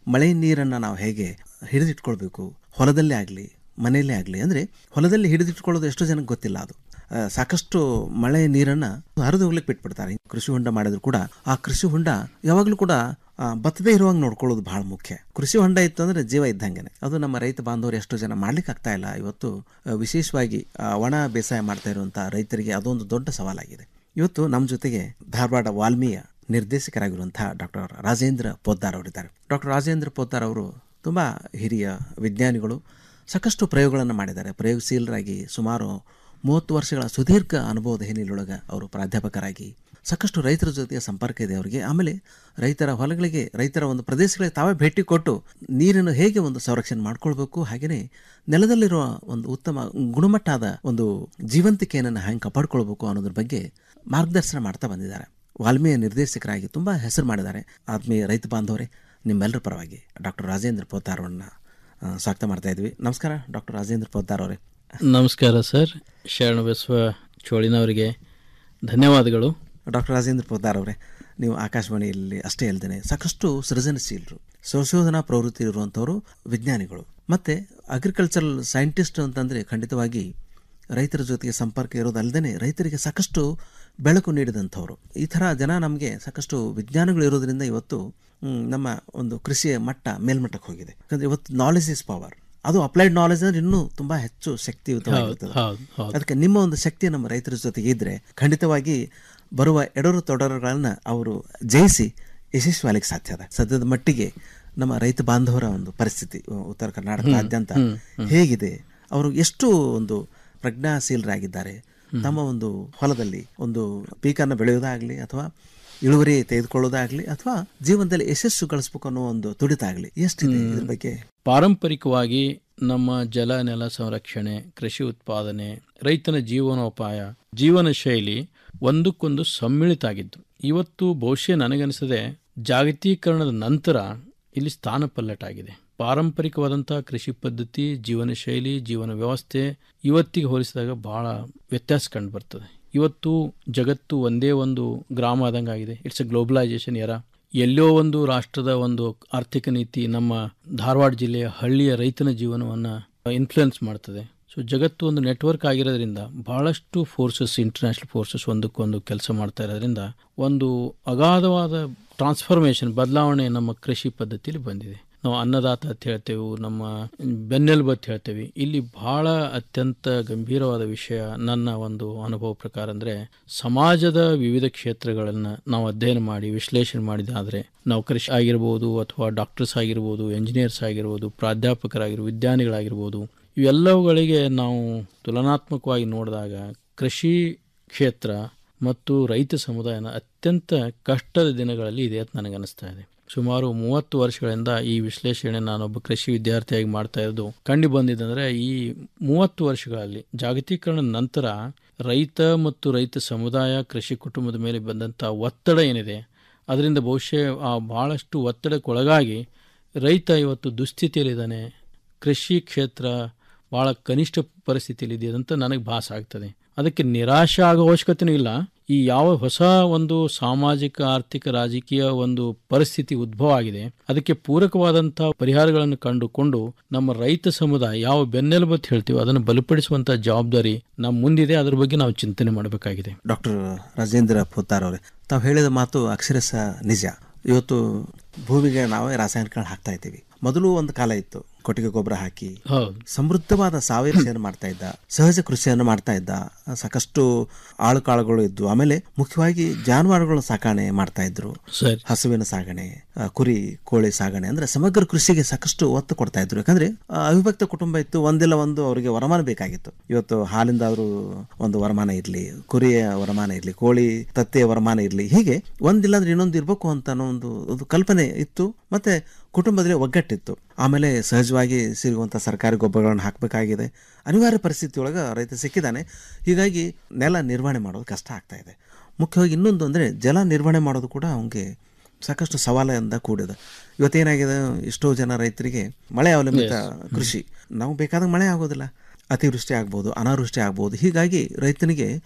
ಮಳೆ ನೀರನ್ನು ನಾವು ಹೇಗೆ ಹಿಡಿದಿಟ್ಕೊಳ್ಬೇಕು ಹೊಲದಲ್ಲೇ ಆಗಲಿ ಮನೆಯಲ್ಲೇ ಆಗಲಿ ಅಂದರೆ ಹೊಲದಲ್ಲಿ ಹಿಡಿದಿಟ್ಕೊಳ್ಳೋದು ಎಷ್ಟೋ ಜನಕ್ಕೆ ಗೊತ್ತಿಲ್ಲ ಅದು ಆ, ಸಾಕಷ್ಟು ಮಳೆ ನೀರನ್ನು ಹರಿದು ಹೋಗ್ಲಿಕ್ಕೆ ಬಿಟ್ಬಿಡ್ತಾರೆ ಕೃಷಿ ಹೊಂಡ ಮಾಡಿದ್ರು ಕೂಡ ಆ ಕೃಷಿ ಹೊಂಡ ಯಾವಾಗಲೂ ಕೂಡ ಆ, ಬತ್ತದೇ ಇರುವಂಗೆ ನೋಡ್ಕೊಳ್ಳೋದು ಬಹಳ ಮುಖ್ಯ ಕೃಷಿ ಹೊಂಡ ಇತ್ತು ಅಂದರೆ ಜೀವ ಇದ್ದಂಗೆ ಅದು ನಮ್ಮ ರೈತ ಬಾಂಧವರು ಎಷ್ಟೋ ಜನ ಮಾಡ್ಲಿಕ್ಕೆ ಆಗ್ತಾ ಇಲ್ಲ ಇವತ್ತು ಆ, ವಿಶೇಷವಾಗಿ ಆ, ಒಣ ಬೇಸಾಯ ಮಾಡ್ತಾ ಇರುವಂಥ ರೈತರಿಗೆ ಅದೊಂದು ದೊಡ್ಡ ಸವಾಲಾಗಿದೆ ಇವತ್ತು ನಮ್ಮ ಜೊತೆಗೆ ಧಾರವಾಡ ವಾಲ್ಮೀಯ ನಿರ್ದೇಶಕರಾಗಿರುವಂತಹ ಡಾಕ್ಟರ್ ರಾಜೇಂದ್ರ ಪೋದ್ದಾರ್ ಅವರಿದ್ದಾರೆ ಡಾಕ್ಟರ್ ರಾಜೇಂದ್ರ ಪೋದ್ದಾರ್ ಅವರು ತುಂಬ ಹಿರಿಯ ವಿಜ್ಞಾನಿಗಳು ಸಾಕಷ್ಟು ಪ್ರಯೋಗಗಳನ್ನು ಮಾಡಿದ್ದಾರೆ ಪ್ರಯೋಗಶೀಲರಾಗಿ ಸುಮಾರು ಮೂವತ್ತು ವರ್ಷಗಳ ಸುದೀರ್ಘ ಅನುಭವದ ಹಿನ್ನೆಲೆಯೊಳಗೆ ಅವರು ಪ್ರಾಧ್ಯಾಪಕರಾಗಿ ಸಾಕಷ್ಟು ರೈತರ ಜೊತೆಗೆ ಸಂಪರ್ಕ ಇದೆ ಅವರಿಗೆ ಆಮೇಲೆ ರೈತರ ಹೊಲಗಳಿಗೆ ರೈತರ ಒಂದು ಪ್ರದೇಶಗಳಿಗೆ ತಾವೇ ಭೇಟಿ ಕೊಟ್ಟು ನೀರನ್ನು ಹೇಗೆ ಒಂದು ಸಂರಕ್ಷಣೆ ಮಾಡ್ಕೊಳ್ಬೇಕು ಹಾಗೆಯೇ ನೆಲದಲ್ಲಿರುವ ಒಂದು ಉತ್ತಮ ಗುಣಮಟ್ಟದ ಒಂದು ಜೀವಂತಿಕೆಯನ್ನು ಹೆಂಗೆ ಕಾಪಾಡ್ಕೊಳ್ಬೇಕು ಅನ್ನೋದ್ರ ಬಗ್ಗೆ ಮಾರ್ಗದರ್ಶನ ಮಾಡ್ತಾ ಬಂದಿದ್ದಾರೆ ವಾಲ್ಮೀಯ ನಿರ್ದೇಶಕರಾಗಿ ತುಂಬ ಹೆಸರು ಮಾಡಿದ್ದಾರೆ ಆತ್ಮೀಯ ರೈತ ಬಾಂಧವರೇ ನಿಮ್ಮೆಲ್ಲರ ಪರವಾಗಿ ಡಾಕ್ಟರ್ ರಾಜೇಂದ್ರ ಪೋತಾರ್ ಅವ್ರನ್ನ ಆ, ಸ್ವಾಗತ ಮಾಡ್ತಾ ಇದ್ವಿ ನಮಸ್ಕಾರ ಡಾಕ್ಟರ್ ರಾಜೇಂದ್ರ ಪೋದ್ದಾರ್ ಅವರೇ ನಮಸ್ಕಾರ ಸರ್ ಶರಣ ಬಸವ ಚೋಳಿನವರಿಗೆ ಧನ್ಯವಾದಗಳು ಡಾಕ್ಟರ್ ರಾಜೇಂದ್ರ ಪೋದ್ದಾರ್ ಅವರೇ ನೀವು ಆಕಾಶವಾಣಿಯಲ್ಲಿ ಅಷ್ಟೇ ಅಲ್ಲದೆ ಸಾಕಷ್ಟು ಸೃಜನಶೀಲರು ಸಂಶೋಧನಾ ಪ್ರವೃತ್ತಿ ಇರುವಂಥವರು ವಿಜ್ಞಾನಿಗಳು ಮತ್ತು ಅಗ್ರಿಕಲ್ಚರಲ್ ಸೈಂಟಿಸ್ಟ್ ಅಂತಂದರೆ ಖಂಡಿತವಾಗಿ ರೈತರ ಜೊತೆಗೆ ಸಂಪರ್ಕ ಇರೋದಲ್ಲದೆ ರೈತರಿಗೆ ಸಾಕಷ್ಟು ಬೆಳಕು ನೀಡಿದಂಥವ್ರು ಈ ಥರ ಜನ ನಮಗೆ ಸಾಕಷ್ಟು ವಿಜ್ಞಾನಗಳು ಇರೋದ್ರಿಂದ ಇವತ್ತು ಮ್, ನಮ್ಮ ಒಂದು ಕೃಷಿಯ ಮಟ್ಟ ಮೇಲ್ಮಟ್ಟಕ್ಕೆ ಹೋಗಿದೆ ಯಾಕಂದರೆ ಇವತ್ತು ನಾಲೆಜ್ ಇಸ್ ಪವರ್ ಅದು ಅಪ್ಲೈಡ್ ನಾಲೆಜ್ ಅಂದ್ರೆ ಇನ್ನೂ ತುಂಬಾ ಹೆಚ್ಚು ಶಕ್ತಿಯುತವಾಗಿರ್ತದೆ ಹೌದು, ಹೌದು. ಅದಕ್ಕೆ ನಿಮ್ಮ ಒಂದು ಶಕ್ತಿ ನಮ್ಮ ರೈತರ ಜೊತೆಗೆ ಇದ್ರೆ ಖಂಡಿತವಾಗಿ ಬರುವ ಎಡರು ತೊಡರುಗಳನ್ನ ಅವರು ಜಯಿಸಿ ಯಶಸ್ವಿಯಾಗಲಿಕ್ಕೆ ಸಾಧ್ಯ ಅದ ಸದ್ಯದ ಮಟ್ಟಿಗೆ ನಮ್ಮ ರೈತ ಬಾಂಧವರ ಒಂದು ಪರಿಸ್ಥಿತಿ ಉ- ಉತ್ತರ ಕರ್ನಾಟಕದಾದ್ಯಂತ ಹ್ಮ್, ಹ್ಮ್. ಹೇಗಿದೆ ಅವರು ಎಷ್ಟು ಒಂದು ಪ್ರಜ್ಞಾಶೀಲರಾಗಿದ್ದಾರೆ ತಮ್ಮ ಒಂದು ಹೊಲದಲ್ಲಿ ಒಂದು ಪೀಕನ್ನು ಬೆಳೆಯೋದಾಗ್ಲಿ ಅಥವಾ ಇಳುವರಿ ತೆಗೆದುಕೊಳ್ಳೋದಾಗ್ಲಿ ಅಥವಾ ಜೀವನದಲ್ಲಿ ಯಶಸ್ಸು ಗಳಿಸ್ಬೇಕು ಅನ್ನೋ ಒಂದು ತುಡಿತ ಆಗಲಿ ಎಷ್ಟಿದೆ ಇದ್ರ ಬಗ್ಗೆ ಪಾರಂಪರಿಕವಾಗಿ ನಮ್ಮ ಜಲ ನೆಲ ಸಂರಕ್ಷಣೆ ಕೃಷಿ ಉತ್ಪಾದನೆ ರೈತನ ಜೀವನೋಪಾಯ ಜೀವನ ಶೈಲಿ ಒಂದಕ್ಕೊಂದು ಸಮ್ಮಿಳಿತ ಆಗಿದ್ದು ಇವತ್ತು ಬಹುಶಃ ನನಗನಿಸದೆ ಜಾಗತೀಕರಣದ ನಂತರ ಇಲ್ಲಿ ಸ್ಥಾನಪಲ್ಲಟಾಗಿದೆ ಪಾರಂಪರಿಕವಾದಂಥ ಕೃಷಿ ಪದ್ಧತಿ ಜೀವನ ಶೈಲಿ ಜೀವನ ವ್ಯವಸ್ಥೆ ಇವತ್ತಿಗೆ ಹೋಲಿಸಿದಾಗ ಬಹಳ ವ್ಯತ್ಯಾಸ ಕಂಡು ಬರ್ತದೆ ಇವತ್ತು ಜಗತ್ತು ಒಂದೇ ಒಂದು ಗ್ರಾಮ ಆದಂಗೆ ಆಗಿದೆ ಇಟ್ಸ್ ಎ ಗ್ಲೋಬಲೈಸೇಷನ್ ಎರ ಎಲ್ಲೋ ಒಂದು ರಾಷ್ಟ್ರದ ಒಂದು ಆರ್ಥಿಕ ನೀತಿ ನಮ್ಮ ಧಾರವಾಡ ಜಿಲ್ಲೆಯ ಹಳ್ಳಿಯ ರೈತನ ಜೀವನವನ್ನು ಇನ್ಫ್ಲುಯೆನ್ಸ್ ಮಾಡ್ತದೆ ಸೊ ಜಗತ್ತು ಒಂದು ನೆಟ್ವರ್ಕ್ ಆಗಿರೋದ್ರಿಂದ ಬಹಳಷ್ಟು ಫೋರ್ಸಸ್ ಇಂಟರ್ನ್ಯಾಷನಲ್ ಫೋರ್ಸಸ್ ಒಂದಕ್ಕೊಂದು ಕೆಲಸ ಮಾಡ್ತಾ ಇರೋದ್ರಿಂದ ಒಂದು ಅಗಾಧವಾದ ಟ್ರಾನ್ಸ್ಫಾರ್ಮೇಷನ್ ಬದಲಾವಣೆ ನಮ್ಮ ಕೃಷಿ ಪದ್ಧತಿಯಲ್ಲಿ ಬಂದಿದೆ ನಾವು ಅನ್ನದಾತ ಅಂತ ಹೇಳ್ತೇವೆ ನಮ್ಮ ಬೆನ್ನೆಲುಬು ಅಂತ ಹೇಳ್ತೇವೆ ಇಲ್ಲಿ ಬಹಳ ಅತ್ಯಂತ ಗಂಭೀರವಾದ ವಿಷಯ ನನ್ನ ಒಂದು ಅನುಭವ ಪ್ರಕಾರ ಅಂದರೆ ಸಮಾಜದ ವಿವಿಧ ಕ್ಷೇತ್ರಗಳನ್ನು ನಾವು ಅಧ್ಯಯನ ಮಾಡಿ ವಿಶ್ಲೇಷಣೆ ಮಾಡಿದಾದರೆ ನಾವು ಕೃಷಿ ಆಗಿರ್ಬೋದು ಅಥವಾ ಡಾಕ್ಟರ್ಸ್ ಆಗಿರ್ಬೋದು ಎಂಜಿನಿಯರ್ಸ್ ಆಗಿರ್ಬೋದು ಪ್ರಾಧ್ಯಾಪಕರಾಗಿರ್ಬೋದು ವಿಜ್ಞಾನಿಗಳಾಗಿರ್ಬೋದು ಇವೆಲ್ಲವುಗಳಿಗೆ ನಾವು ತುಲನಾತ್ಮಕವಾಗಿ ನೋಡಿದಾಗ ಕೃಷಿ ಕ್ಷೇತ್ರ ಮತ್ತು ರೈತ ಸಮುದಾಯನ ಅತ್ಯಂತ ಕಷ್ಟದ ದಿನಗಳಲ್ಲಿ ಇದೆ ಅಂತ ನನಗನ್ನಿಸ್ತಾ ಇದೆ ಸುಮಾರು ಮೂವತ್ತು ವರ್ಷಗಳಿಂದ ಈ ವಿಶ್ಲೇಷಣೆ ನಾನೊಬ್ಬ ಕೃಷಿ ವಿದ್ಯಾರ್ಥಿಯಾಗಿ ಮಾಡ್ತಾ ಇರೋದು ಕಂಡು ಬಂದಿದ್ದಂದ್ರೆ ಈ ಮೂವತ್ತು ವರ್ಷಗಳಲ್ಲಿ ಜಾಗತೀಕರಣದ ನಂತರ ರೈತ ಮತ್ತು ರೈತ ಸಮುದಾಯ ಕೃಷಿ ಕುಟುಂಬದ ಮೇಲೆ ಬಂದಂಥ ಒತ್ತಡ ಏನಿದೆ ಅದರಿಂದ ಬಹುಶಃ ಆ ಬಹಳಷ್ಟು ಒತ್ತಡಕ್ಕೊಳಗಾಗಿ ರೈತ ಇವತ್ತು ದುಸ್ಥಿತಿಯಲ್ಲಿದ್ದಾನೆ ಕೃಷಿ ಕ್ಷೇತ್ರ ಭಾಳ ಕನಿಷ್ಠ ಪರಿಸ್ಥಿತಿಯಲ್ಲಿದೆ ಅಂತ ನನಗೆ ಭಾಸ ಆಗ್ತದೆ ಅದಕ್ಕೆ ನಿರಾಶೆ ಆಗೋ ಅವಶ್ಯಕತೆನೂ ಇಲ್ಲ ಈ ಯಾವ ಹೊಸ ಒಂದು ಸಾಮಾಜಿಕ ಆರ್ಥಿಕ ರಾಜಕೀಯ ಒಂದು ಪರಿಸ್ಥಿತಿ ಉದ್ಭವ ಆಗಿದೆ ಅದಕ್ಕೆ ಪೂರಕವಾದಂಥ ಪರಿಹಾರಗಳನ್ನು ಕಂಡುಕೊಂಡು ನಮ್ಮ ರೈತ ಸಮುದಾಯ ಯಾವ ಬೆನ್ನೆಲುಬು ಅಂತ ಹೇಳ್ತೀವೋ ಅದನ್ನು ಬಲಪಡಿಸುವಂಥ ಜವಾಬ್ದಾರಿ ನಮ್ಮ ಮುಂದಿದೆ ಅದ್ರ ಬಗ್ಗೆ ನಾವು ಚಿಂತನೆ ಮಾಡಬೇಕಾಗಿದೆ ಡಾಕ್ಟರ್ ರಾಜೇಂದ್ರ ಪೋತಾರ್ ಅವರೇ ತಾವು ಹೇಳಿದ ಮಾತು ಅಕ್ಷರಶಃ ನಿಜ ಇವತ್ತು ಭೂಮಿಗೆ ನಾವೇ ರಾಸಾಯನಿಕಗಳನ್ನ ಹಾಕ್ತಾ ಇದ್ದೀವಿ ಮೊದಲು ಒಂದು ಕಾಲ ಇತ್ತು ಕೊಟ್ಟಿಗೆ ಗೊಬ್ಬರ ಹಾಕಿ ಹೌದು ಸಮೃದ್ಧವಾದ ಸಾವಯವ ಕೃಷಿಯನ್ನು ಮಾಡ್ತಾ ಇದ್ದ ಸಹಜ ಕೃಷಿಯನ್ನು ಮಾಡ್ತಾ ಇದ್ದ ಸಾಕಷ್ಟು ಆಳು ಕಾಳುಗಳು ಇದ್ವು ಆಮೇಲೆ ಮುಖ್ಯವಾಗಿ ಜಾನುವಾರುಗಳ ಸಾಕಣೆ ಮಾಡ್ತಾ ಇದ್ರು ಸರಿ ಹಸುವಿನ ಸಾಗಣೆ ಆ, ಕುರಿ ಕೋಳಿ ಸಾಗಣೆ ಅಂದ್ರೆ ಸಮಗ್ರ ಕೃಷಿಗೆ ಸಾಕಷ್ಟು ಒತ್ತು ಕೊಡ್ತಾ ಇದ್ರು ಯಾಕಂದ್ರೆ ಆ, ಅವಿಭಕ್ತ ಕುಟುಂಬ ಇತ್ತು ಒಂದಿಲ್ಲ ಒಂದು ಅವರಿಗೆ ವರಮಾನ ಬೇಕಾಗಿತ್ತು ಇವತ್ತು ಹಾಲಿಂದ ಅವರು ಒಂದು ವರಮಾನ ಇರಲಿ ಕುರಿಯ ವರಮಾನ ಇರಲಿ ಕೋಳಿ ತತ್ತೆಯ ವರಮಾನ ಇರಲಿ ಹೀಗೆ ಒಂದಿಲ್ಲ ಅಂದ್ರೆ ಇನ್ನೊಂದು ಇರಬೇಕು ಅಂತ ಅನ್ನೋ ಒಂದು ಒಂದು ಕಲ್ಪನೆ ಇತ್ತು ಮತ್ತೆ ಕುಟುಂಬದಲ್ಲಿ ಒಗ್ಗಟ್ಟಿತ್ತು ಆಮೇಲೆ ಸಹಜವಾಗಿ ಸಿಗುವಂಥ ಸರ್ಕಾರಿ ಗೊಬ್ಬರಗಳನ್ನು ಹಾಕಬೇಕಾಗಿದೆ ಅನಿವಾರ್ಯ ಪರಿಸ್ಥಿತಿ ಒಳಗೆ ರೈತ ಸಿಕ್ಕಿದ್ದಾನೆ ಹೀಗಾಗಿ ನೆಲ ನಿರ್ವಹಣೆ ಮಾಡೋದು ಕಷ್ಟ ಆಗ್ತಾ ಇದೆ ಮುಖ್ಯವಾಗಿ ಇನ್ನೊಂದು ಅಂದರೆ ಜಲ ನಿರ್ವಹಣೆ ಮಾಡೋದು ಕೂಡ ಅವನಿಗೆ ಸಾಕಷ್ಟು ಸವಾಲಿಂದ ಕೂಡಿದೆ ಇವತ್ತೇನಾಗಿದೆ ಎಷ್ಟೋ ಜನ ರೈತರಿಗೆ ಮಳೆ ಅವಲಂಬಿತ ಕೃಷಿ ನಾವು ಬೇಕಾದಾಗ ಮಳೆ ಆಗೋದಿಲ್ಲ ಅತಿವೃಷ್ಟಿ ಆಗ್ಬೋದು ಅನಾವೃಷ್ಟಿ ಆಗ್ಬೋದು ಹೀಗಾಗಿ ರೈತನಿಗೆ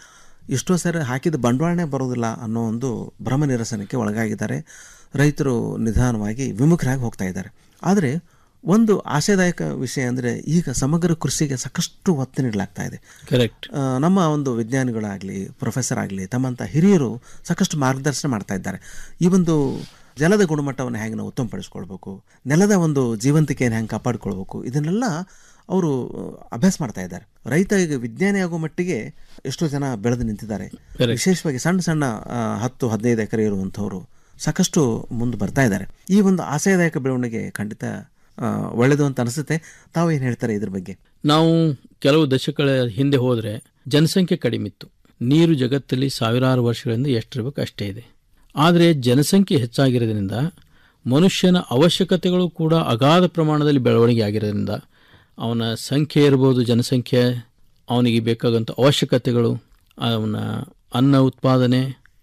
ಇಷ್ಟೋ ಸರಿ ಹಾಕಿದ ಬಂಡವಾಳನೇ ಬರೋದಿಲ್ಲ ಅನ್ನೋ ಒಂದು ಭ್ರಮ ನಿರಸನಕ್ಕೆ ಒಳಗಾಗಿದ್ದಾರೆ ರೈತರು ನಿಧಾನವಾಗಿ ವಿಮುಖರಾಗಿ ಹೋಗ್ತಾ ಇದ್ದಾರೆ ಆದರೆ ಒಂದು ಆಶಾದಾಯಕ ವಿಷಯ ಅಂದರೆ ಈಗ ಸಮಗ್ರ ಕೃಷಿಗೆ ಸಾಕಷ್ಟು ಒತ್ತು ನೀಡಲಾಗ್ತಾ ಇದೆ ಕರೆಕ್ಟ್ ಆ, ನಮ್ಮ ಒಂದು ವಿಜ್ಞಾನಿಗಳಾಗಲಿ ಪ್ರೊಫೆಸರ್ ಆಗಲಿ ತಮ್ಮಂಥ ಹಿರಿಯರು ಸಾಕಷ್ಟು ಮಾರ್ಗದರ್ಶನ ಮಾಡ್ತಾ ಇದ್ದಾರೆ ಈ ಒಂದು ಜಲದ ಗುಣಮಟ್ಟವನ್ನು ಹೇಗೆ ನಾವು ಉತ್ತಮಪಡಿಸ್ಕೊಳ್ಬೇಕು ನೆಲದ ಒಂದು ಜೀವಂತಿಕೆಯನ್ನು ಹೆಂಗೆ ಕಾಪಾಡಿಕೊಳ್ಬೇಕು ಇದನ್ನೆಲ್ಲ ಅವರು ಅಭ್ಯಾಸ ಮಾಡ್ತಾ ಇದ್ದಾರೆ ರೈತ ಈಗ ವಿಜ್ಞಾನಿ ಆಗೋ ಮಟ್ಟಿಗೆ ಎಷ್ಟೋ ಜನ ಬೆಳೆದು ನಿಂತಿದ್ದಾರೆ Correct. ವಿಶೇಷವಾಗಿ ಸಣ್ಣ ಸಣ್ಣ ಆ, ಹತ್ತು ಹದಿನೈದು ಎಕರೆ ಇರುವಂಥವ್ರು ಸಾಕಷ್ಟು ಮುಂದೆ ಬರ್ತಾ ಇದ್ದಾರೆ ಈ ಒಂದು ಆಶಯದಾಯಕ ಬೆಳವಣಿಗೆ ಖಂಡಿತ ಆ, ಒಳ್ಳೆಯದು ಅಂತ ಅನಿಸುತ್ತೆ ತಾವು ಏನು ಹೇಳ್ತಾರೆ ಇದ್ರ ಬಗ್ಗೆ ನಾವು ಕೆಲವು ದಶಕಗಳ ಹಿಂದೆ ಹೋದರೆ ಜನಸಂಖ್ಯೆ ಕಡಿಮೆ ಇತ್ತು ನೀರು ಜಗತ್ತಲ್ಲಿ ಸಾವಿರಾರು ವರ್ಷಗಳಿಂದ ಎಷ್ಟಿರಬೇಕು ಅಷ್ಟೇ ಇದೆ ಆದರೆ ಜನಸಂಖ್ಯೆ ಹೆಚ್ಚಾಗಿರೋದ್ರಿಂದ ಮನುಷ್ಯನ ಅವಶ್ಯಕತೆಗಳು ಕೂಡ ಅಗಾಧ ಪ್ರಮಾಣದಲ್ಲಿ ಬೆಳವಣಿಗೆ ಆಗಿರೋದ್ರಿಂದ ಅವನ ಸಂಖ್ಯೆ ಇರ್ಬೋದು ಜನಸಂಖ್ಯೆ ಅವನಿಗೆ ಬೇಕಾದಂಥ ಅವಶ್ಯಕತೆಗಳು ಅವನ ಅನ್ನ ಉತ್ಪಾದನೆ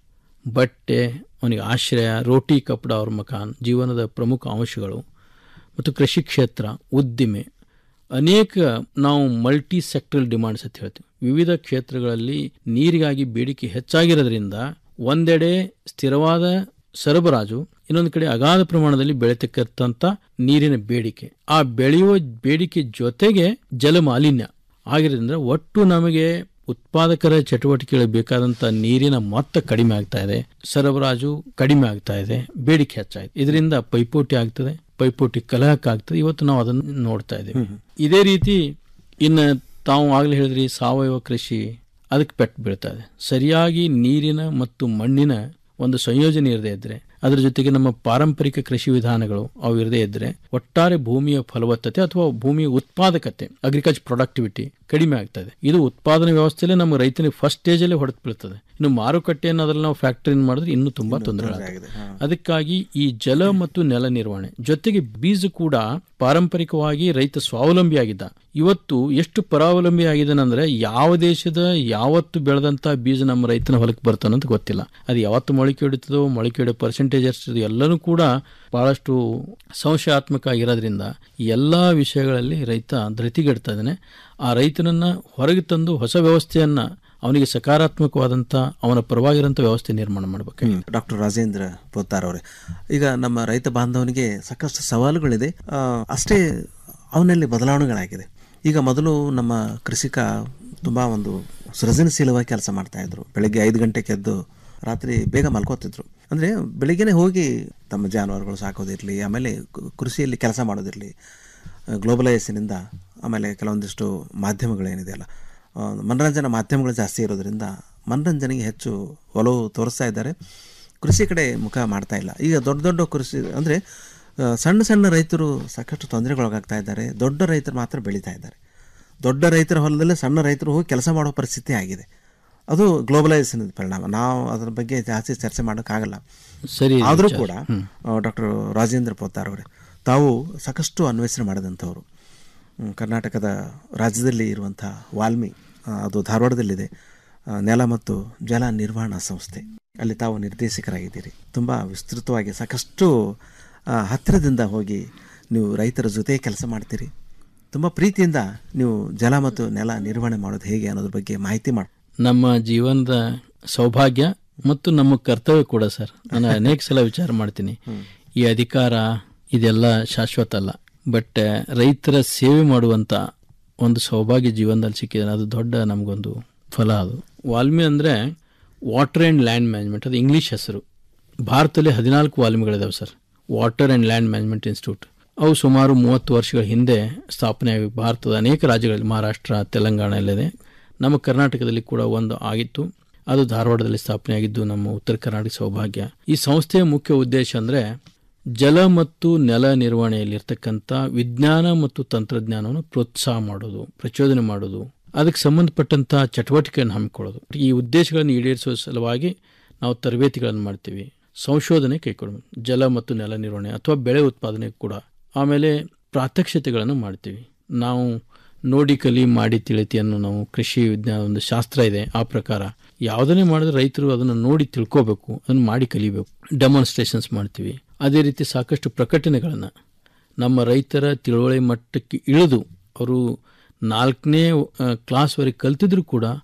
ಬಟ್ಟೆ ಅವನಿಗೆ ಆಶ್ರಯ ರೋಟಿ ಕಪಡ ಅವ್ರ ಮಕಾನ್ ಜೀವನದ ಪ್ರಮುಖ ಅಂಶಗಳು ಮತ್ತು ಕೃಷಿ ಕ್ಷೇತ್ರ ಉದ್ದಿಮೆ ಅನೇಕ ನಾವು ಮಲ್ಟಿ ಸೆಕ್ಟರಲ್ ಡಿಮಾಂಡ್ಸ್ ಅಂತ ಹೇಳ್ತೀವಿ ವಿವಿಧ ಕ್ಷೇತ್ರಗಳಲ್ಲಿ ನೀರಿಗಾಗಿ ಬೇಡಿಕೆ ಹೆಚ್ಚಾಗಿರೋದ್ರಿಂದ ಒಂದೆಡೆ ಸ್ಥಿರವಾದ ಸರಬರಾಜು ಇನ್ನೊಂದು ಕಡೆ ಅಗಾಧ ಪ್ರಮಾಣದಲ್ಲಿ ಬೆಳೆತಕ್ಕಂಥ ನೀರಿನ ಬೇಡಿಕೆ ಆ ಬೆಳೆಯುವ ಬೇಡಿಕೆ ಜೊತೆಗೆ ಜಲ ಮಾಲಿನ್ಯ ಆಗಿರೋದ್ರಿಂದ ಒಟ್ಟು ನಮಗೆ ಉತ್ಪಾದಕರ ಚಟುವಟಿಕೆಗಳಿಗೆ ಬೇಕಾದಂಥ ನೀರಿನ ಮೊತ್ತ ಕಡಿಮೆ ಆಗ್ತಾ ಇದೆ ಸರಬರಾಜು ಕಡಿಮೆ ಆಗ್ತಾ ಇದೆ ಬೇಡಿಕೆ ಹೆಚ್ಚಾಗಿದೆ ಇದರಿಂದ ಪೈಪೋಟಿ ಆಗ್ತದೆ ಪೈಪೋಟಿ ಕಲಹಕ್ಕೆ ಆಗ್ತದೆ ಇವತ್ತು ನಾವು ಅದನ್ನು ನೋಡ್ತಾ ಇದ್ದೀವಿ ಇದೇ ರೀತಿ ಇನ್ನು ತಾವು ಆಗಲೇ ಹೇಳಿದ್ರಿ ಸಾವಯವ ಕೃಷಿ ಅದಕ್ಕೆ ಪೆಟ್ಟು ಬೀಳ್ತಾ ಇದೆ ಸರಿಯಾಗಿ ನೀರಿನ ಮತ್ತು ಮಣ್ಣಿನ ಒಂದು ಸಂಯೋಜನೆ ಇರದೇ ಇದ್ರೆ ಅದರ ಜೊತೆಗೆ ನಮ್ಮ ಪಾರಂಪರಿಕ ಕೃಷಿ ವಿಧಾನಗಳು ಅವು ಇರದೇ ಇದ್ರೆ ಒಟ್ಟಾರೆ ಭೂಮಿಯ ಫಲವತ್ತತೆ ಅಥವಾ ಭೂಮಿಯ ಉತ್ಪಾದಕತೆ ಅಗ್ರಿಕಲ್ಚರ್ ಪ್ರೊಡಕ್ಟಿವಿಟಿ ಕಡಿಮೆ ಆಗ್ತಾ ಇದೆ ಇದು ಉತ್ಪಾದನೆ ವ್ಯವಸ್ಥೆಯಲ್ಲಿ ನಮ್ಮ ರೈತನಿಗೆ ಫಸ್ಟ್ ಸ್ಟೇಜಲ್ಲಿ ಹೊಡೆದು ಬೀಳ್ತದೆ ಇನ್ನು ಮಾರುಕಟ್ಟೆಯನ್ನು ಅದರಲ್ಲಿ ನಾವು ಫ್ಯಾಕ್ಟರಿ ಮಾಡಿದ್ರೆ ಇನ್ನೂ ತುಂಬಾ ತೊಂದರೆ ಆಗುತ್ತೆ ಅದಕ್ಕಾಗಿ ಈ ಜಲ ಮತ್ತು ನೆಲ ನಿರ್ವಹಣೆ ಜೊತೆಗೆ ಬೀಜ ಕೂಡ ಪಾರಂಪರಿಕವಾಗಿ ರೈತ ಸ್ವಾವಲಂಬಿಯಾಗಿದ್ದ ಇವತ್ತು ಎಷ್ಟು ಪರಾವಲಂಬಿ ಆಗಿದ್ದಾನಂದ್ರೆ ಯಾವ ದೇಶದ ಯಾವತ್ತು ಬೆಳೆದಂತ ಬೀಜ ನಮ್ಮ ರೈತನ ಹೊಲಕ್ಕೆ ಬರ್ತಾನೆ ಅಂತ ಗೊತ್ತಿಲ್ಲ ಅದು ಯಾವತ್ತು ಮೊಳಕೆ ಹೊಡಿತದೋ ಮೊಳಕೆ ಹೊಡೆಯೋ ಪರ್ಸೆಂಟೇಜ್ ಎಷ್ಟಿದೆ ಎಲ್ಲನೂ ಕೂಡ ಬಹಳಷ್ಟು ಸಂಶಯಾತ್ಮಕ ಆಗಿರೋದ್ರಿಂದ ಎಲ್ಲ ವಿಷಯಗಳಲ್ಲಿ ರೈತ ಧೃತಿಗೆಡ್ತಾ ಇದ್ದಾನೆ ಆ ರೈತನನ್ನ ಹೊರಗೆ ತಂದು ಹೊಸ ವ್ಯವಸ್ಥೆಯನ್ನ ಅವನಿಗೆ ಸಕಾರಾತ್ಮಕವಾದಂಥ ಅವನ ಪರವಾಗಿರೋಂಥ ವ್ಯವಸ್ಥೆ ನಿರ್ಮಾಣ ಮಾಡಬೇಕು ಡಾಕ್ಟರ್ ರಾಜೇಂದ್ರ ಪೋತಾರ್ ಅವರೇ ಈಗ ನಮ್ಮ ರೈತ ಬಾಂಧವನಿಗೆ ಸಾಕಷ್ಟು ಸವಾಲುಗಳಿದೆ ಆ, ಅಷ್ಟೇ ಅವನಲ್ಲಿ ಬದಲಾವಣೆಗಳಾಗಿದೆ ಈಗ ಮೊದಲು ನಮ್ಮ ಕೃಷಿಕ ತುಂಬ ಒಂದು ಸೃಜನಶೀಲವಾಗಿ ಕೆಲಸ ಮಾಡ್ತಾ ಇದ್ರು ಬೆಳಗ್ಗೆ ಐದು ಗಂಟೆಗೆ ಎದ್ದು ರಾತ್ರಿ ಬೇಗ ಮಲ್ಕೋತಿದ್ರು ಅಂದರೆ ಬೆಳಿಗ್ಗೆನೆ ಹೋಗಿ ತಮ್ಮ ಜಾನುವಾರುಗಳು ಸಾಕೋದಿರಲಿ ಆಮೇಲೆ ಕು- ಕೃಷಿಯಲ್ಲಿ ಕೆಲಸ ಮಾಡೋದಿರಲಿ ಗ್ಲೋಬಲೈಸೇಷನಿಂದ ಆಮೇಲೆ ಕೆಲವೊಂದಿಷ್ಟು ಮಾಧ್ಯಮಗಳೇನಿದೆಯಲ್ಲ ಆ, ಮನರಂಜನಾ ಮಾಧ್ಯಮಗಳು ಜಾಸ್ತಿ ಇರೋದ್ರಿಂದ ಮನರಂಜನೆಗೆ ಹೆಚ್ಚು ಒಲವು ತೋರಿಸ್ತಾ ಇದ್ದಾರೆ ಕೃಷಿ ಕಡೆ ಮುಖ ಮಾಡ್ತಾ ಇಲ್ಲ ಈಗ ದೊಡ್ಡ ದೊಡ್ಡ ಕೃಷಿ ಅಂದರೆ ಸಣ್ಣ ಸಣ್ಣ ರೈತರು ಸಾಕಷ್ಟು ತೊಂದರೆಗೊಳಗಾಗ್ತಾ ಇದ್ದಾರೆ ದೊಡ್ಡ ರೈತರು ಮಾತ್ರ ಬೆಳೀತಾ ಇದ್ದಾರೆ ದೊಡ್ಡ ರೈತರ ಹೊಲದಲ್ಲೇ ಸಣ್ಣ ರೈತರು ಹೋಗಿ ಕೆಲಸ ಮಾಡೋ ಪರಿಸ್ಥಿತಿ ಆಗಿದೆ ಅದು ಗ್ಲೋಬಲೈಸೇಷನ್ ಪರಿಣಾಮ ನಾವು ಅದ್ರ ಬಗ್ಗೆ ಜಾಸ್ತಿ ಚರ್ಚೆ ಮಾಡೋಕ್ಕಾಗಲ್ಲ ಸರಿ ಆದರೂ ವಿಚಾರ. ಕೂಡ ಡಾಕ್ಟರ್ ರಾಜೇಂದ್ರ ಪೋತಾರ್ ಅವರೇ ತಾವು ಸಾಕಷ್ಟು ಅನ್ವೇಷಣೆ ಮಾಡಿದಂಥವ್ರು ಹ್ಮ್, ಕರ್ನಾಟಕದ ರಾಜ್ಯದಲ್ಲಿ ಇರುವಂಥ ವಾಲ್ಮಿ ಆ, ಅದು ಧಾರವಾಡದಲ್ಲಿದೆ ಆ, ನೆಲ ಮತ್ತು ಜಲ ನಿರ್ವಹಣಾ ಸಂಸ್ಥೆ ಅಲ್ಲಿ ತಾವು ನಿರ್ದೇಶಕರಾಗಿದ್ದೀರಿ ತುಂಬ ವಿಸ್ತೃತವಾಗಿ ಸಾಕಷ್ಟು ಆ, ಹತ್ತಿರದಿಂದ ಹೋಗಿ ನೀವು ರೈತರ ಜೊತೆ ಕೆಲಸ ಮಾಡ್ತೀರಿ ತುಂಬ ಪ್ರೀತಿಯಿಂದ ನೀವು ಜಲ ಮತ್ತು ನೆಲ ನಿರ್ವಹಣೆ ಮಾಡೋದು ಹೇಗೆ ಅನ್ನೋದ್ರ ಬಗ್ಗೆ ಮಾಹಿತಿ ಮಾಡಿ ನಮ್ಮ ಜೀವನದ ಸೌಭಾಗ್ಯ ಮತ್ತು ನಮ್ಮ ಕರ್ತವ್ಯ ಕೂಡ ಸರ್ ನಾನು ಅನೇಕ ಸಲ ವಿಚಾರ ಮಾಡ್ತೀನಿ ಈ ಅಧಿಕಾರ ಇದೆಲ್ಲ ಶಾಶ್ವತ ಅಲ್ಲ ಬಟ್ ರೈತರ ಸೇವೆ ಮಾಡುವಂತ ಒಂದು ಸೌಭಾಗ್ಯ ಜೀವನದಲ್ಲಿ ಸಿಕ್ಕಿದೆ ಅದು ದೊಡ್ಡ ನಮಗೊಂದು ಫಲ ಅದು ವಾಲ್ಮಿ ಅಂದರೆ ವಾಟರ್ ಆ್ಯಂಡ್ ಲ್ಯಾಂಡ್ ಮ್ಯಾನೇಜ್ಮೆಂಟ್ ಅದು ಇಂಗ್ಲೀಷ್ ಹೆಸರು ಭಾರತದಲ್ಲಿ ಹದಿನಾಲ್ಕು ವಾಲ್ಮಿಗಳಿದಾವೆ sir water and land management institute ಅವು ಸುಮಾರು ಮೂವತ್ತು ವರ್ಷಗಳ ಹಿಂದೆ ಸ್ಥಾಪನೆಯಾಗಿ ಭಾರತದ ಅನೇಕ ರಾಜ್ಯಗಳಲ್ಲಿ ಮಹಾರಾಷ್ಟ್ರ ತೆಲಂಗಾಣ ಎಲ್ಲದೆ ನಮ್ಮ ಕರ್ನಾಟಕದಲ್ಲಿ ಕೂಡ ಒಂದು ಆಗಿತ್ತು ಅದು ಧಾರವಾಡದಲ್ಲಿ ಸ್ಥಾಪನೆಯಾಗಿದ್ದು ನಮ್ಮ ಉತ್ತರ ಕರ್ನಾಟಕ ಸೌಭಾಗ್ಯ ಈ ಸಂಸ್ಥೆಯ ಮುಖ್ಯ ಉದ್ದೇಶ ಅಂದರೆ ಜಲ ಮತ್ತು ನೆಲ ನಿರ್ವಹಣೆಯಲ್ಲಿರ್ತಕ್ಕಂಥ ವಿಜ್ಞಾನ ಮತ್ತು ತಂತ್ರಜ್ಞಾನವನ್ನು ಪ್ರೋತ್ಸಾಹ ಮಾಡೋದು ಪ್ರಚೋದನೆ ಮಾಡೋದು ಅದಕ್ಕೆ ಸಂಬಂಧಪಟ್ಟಂಥ ಚಟುವಟಿಕೆಯನ್ನು ಹಮ್ಮಿಕೊಳ್ಳೋದು ಈ ಉದ್ದೇಶಗಳನ್ನು ಈಡೇರಿಸುವ ಸಲುವಾಗಿ ನಾವು ತರಬೇತಿಗಳನ್ನು ಮಾಡ್ತೀವಿ ಸಂಶೋಧನೆ ಕೈಗೊಳ್ಳಬೇಕು ಜಲ ಮತ್ತು ನೆಲ ನಿರ್ವಹಣೆ ಅಥವಾ ಬೆಳೆ ಉತ್ಪಾದನೆ ಕೂಡ ಆಮೇಲೆ ಪ್ರಾತ್ಯಕ್ಷತೆಗಳನ್ನು ಮಾಡ್ತೀವಿ ನಾವು ನೋಡಿ ಕಲಿ ಮಾಡಿ ತಿಳಿತಿ ಅನ್ನೋ ನಾವು ಕೃಷಿ ವಿಜ್ಞಾನ ಒಂದು ಶಾಸ್ತ್ರ ಇದೆ ಆ ಪ್ರಕಾರ ಯಾವುದನ್ನೇ ಮಾಡಿದ್ರೆ ರೈತರು ಅದನ್ನು ನೋಡಿ ತಿಳ್ಕೋಬೇಕು ಅದನ್ನು ಮಾಡಿ ಕಲಿಬೇಕು ಡೆಮಾನ್ಸ್ಟ್ರೇಷನ್ಸ್ ಮಾಡ್ತೀವಿ ಅದೇ ರೀತಿ ಸಾಕಷ್ಟು ಪ್ರಕಟಣೆಗಳನ್ನು ನಮ್ಮ ರೈತರ ತಿಳುವಳಿ ಮಟ್ಟಕ್ಕೆ ಇಳಿದು ಅವರು ನಾಲ್ಕನೇ ಕ್ಲಾಸ್ವರೆಗೆ ಕಲ್ತಿದ್ರು ಕೂಡ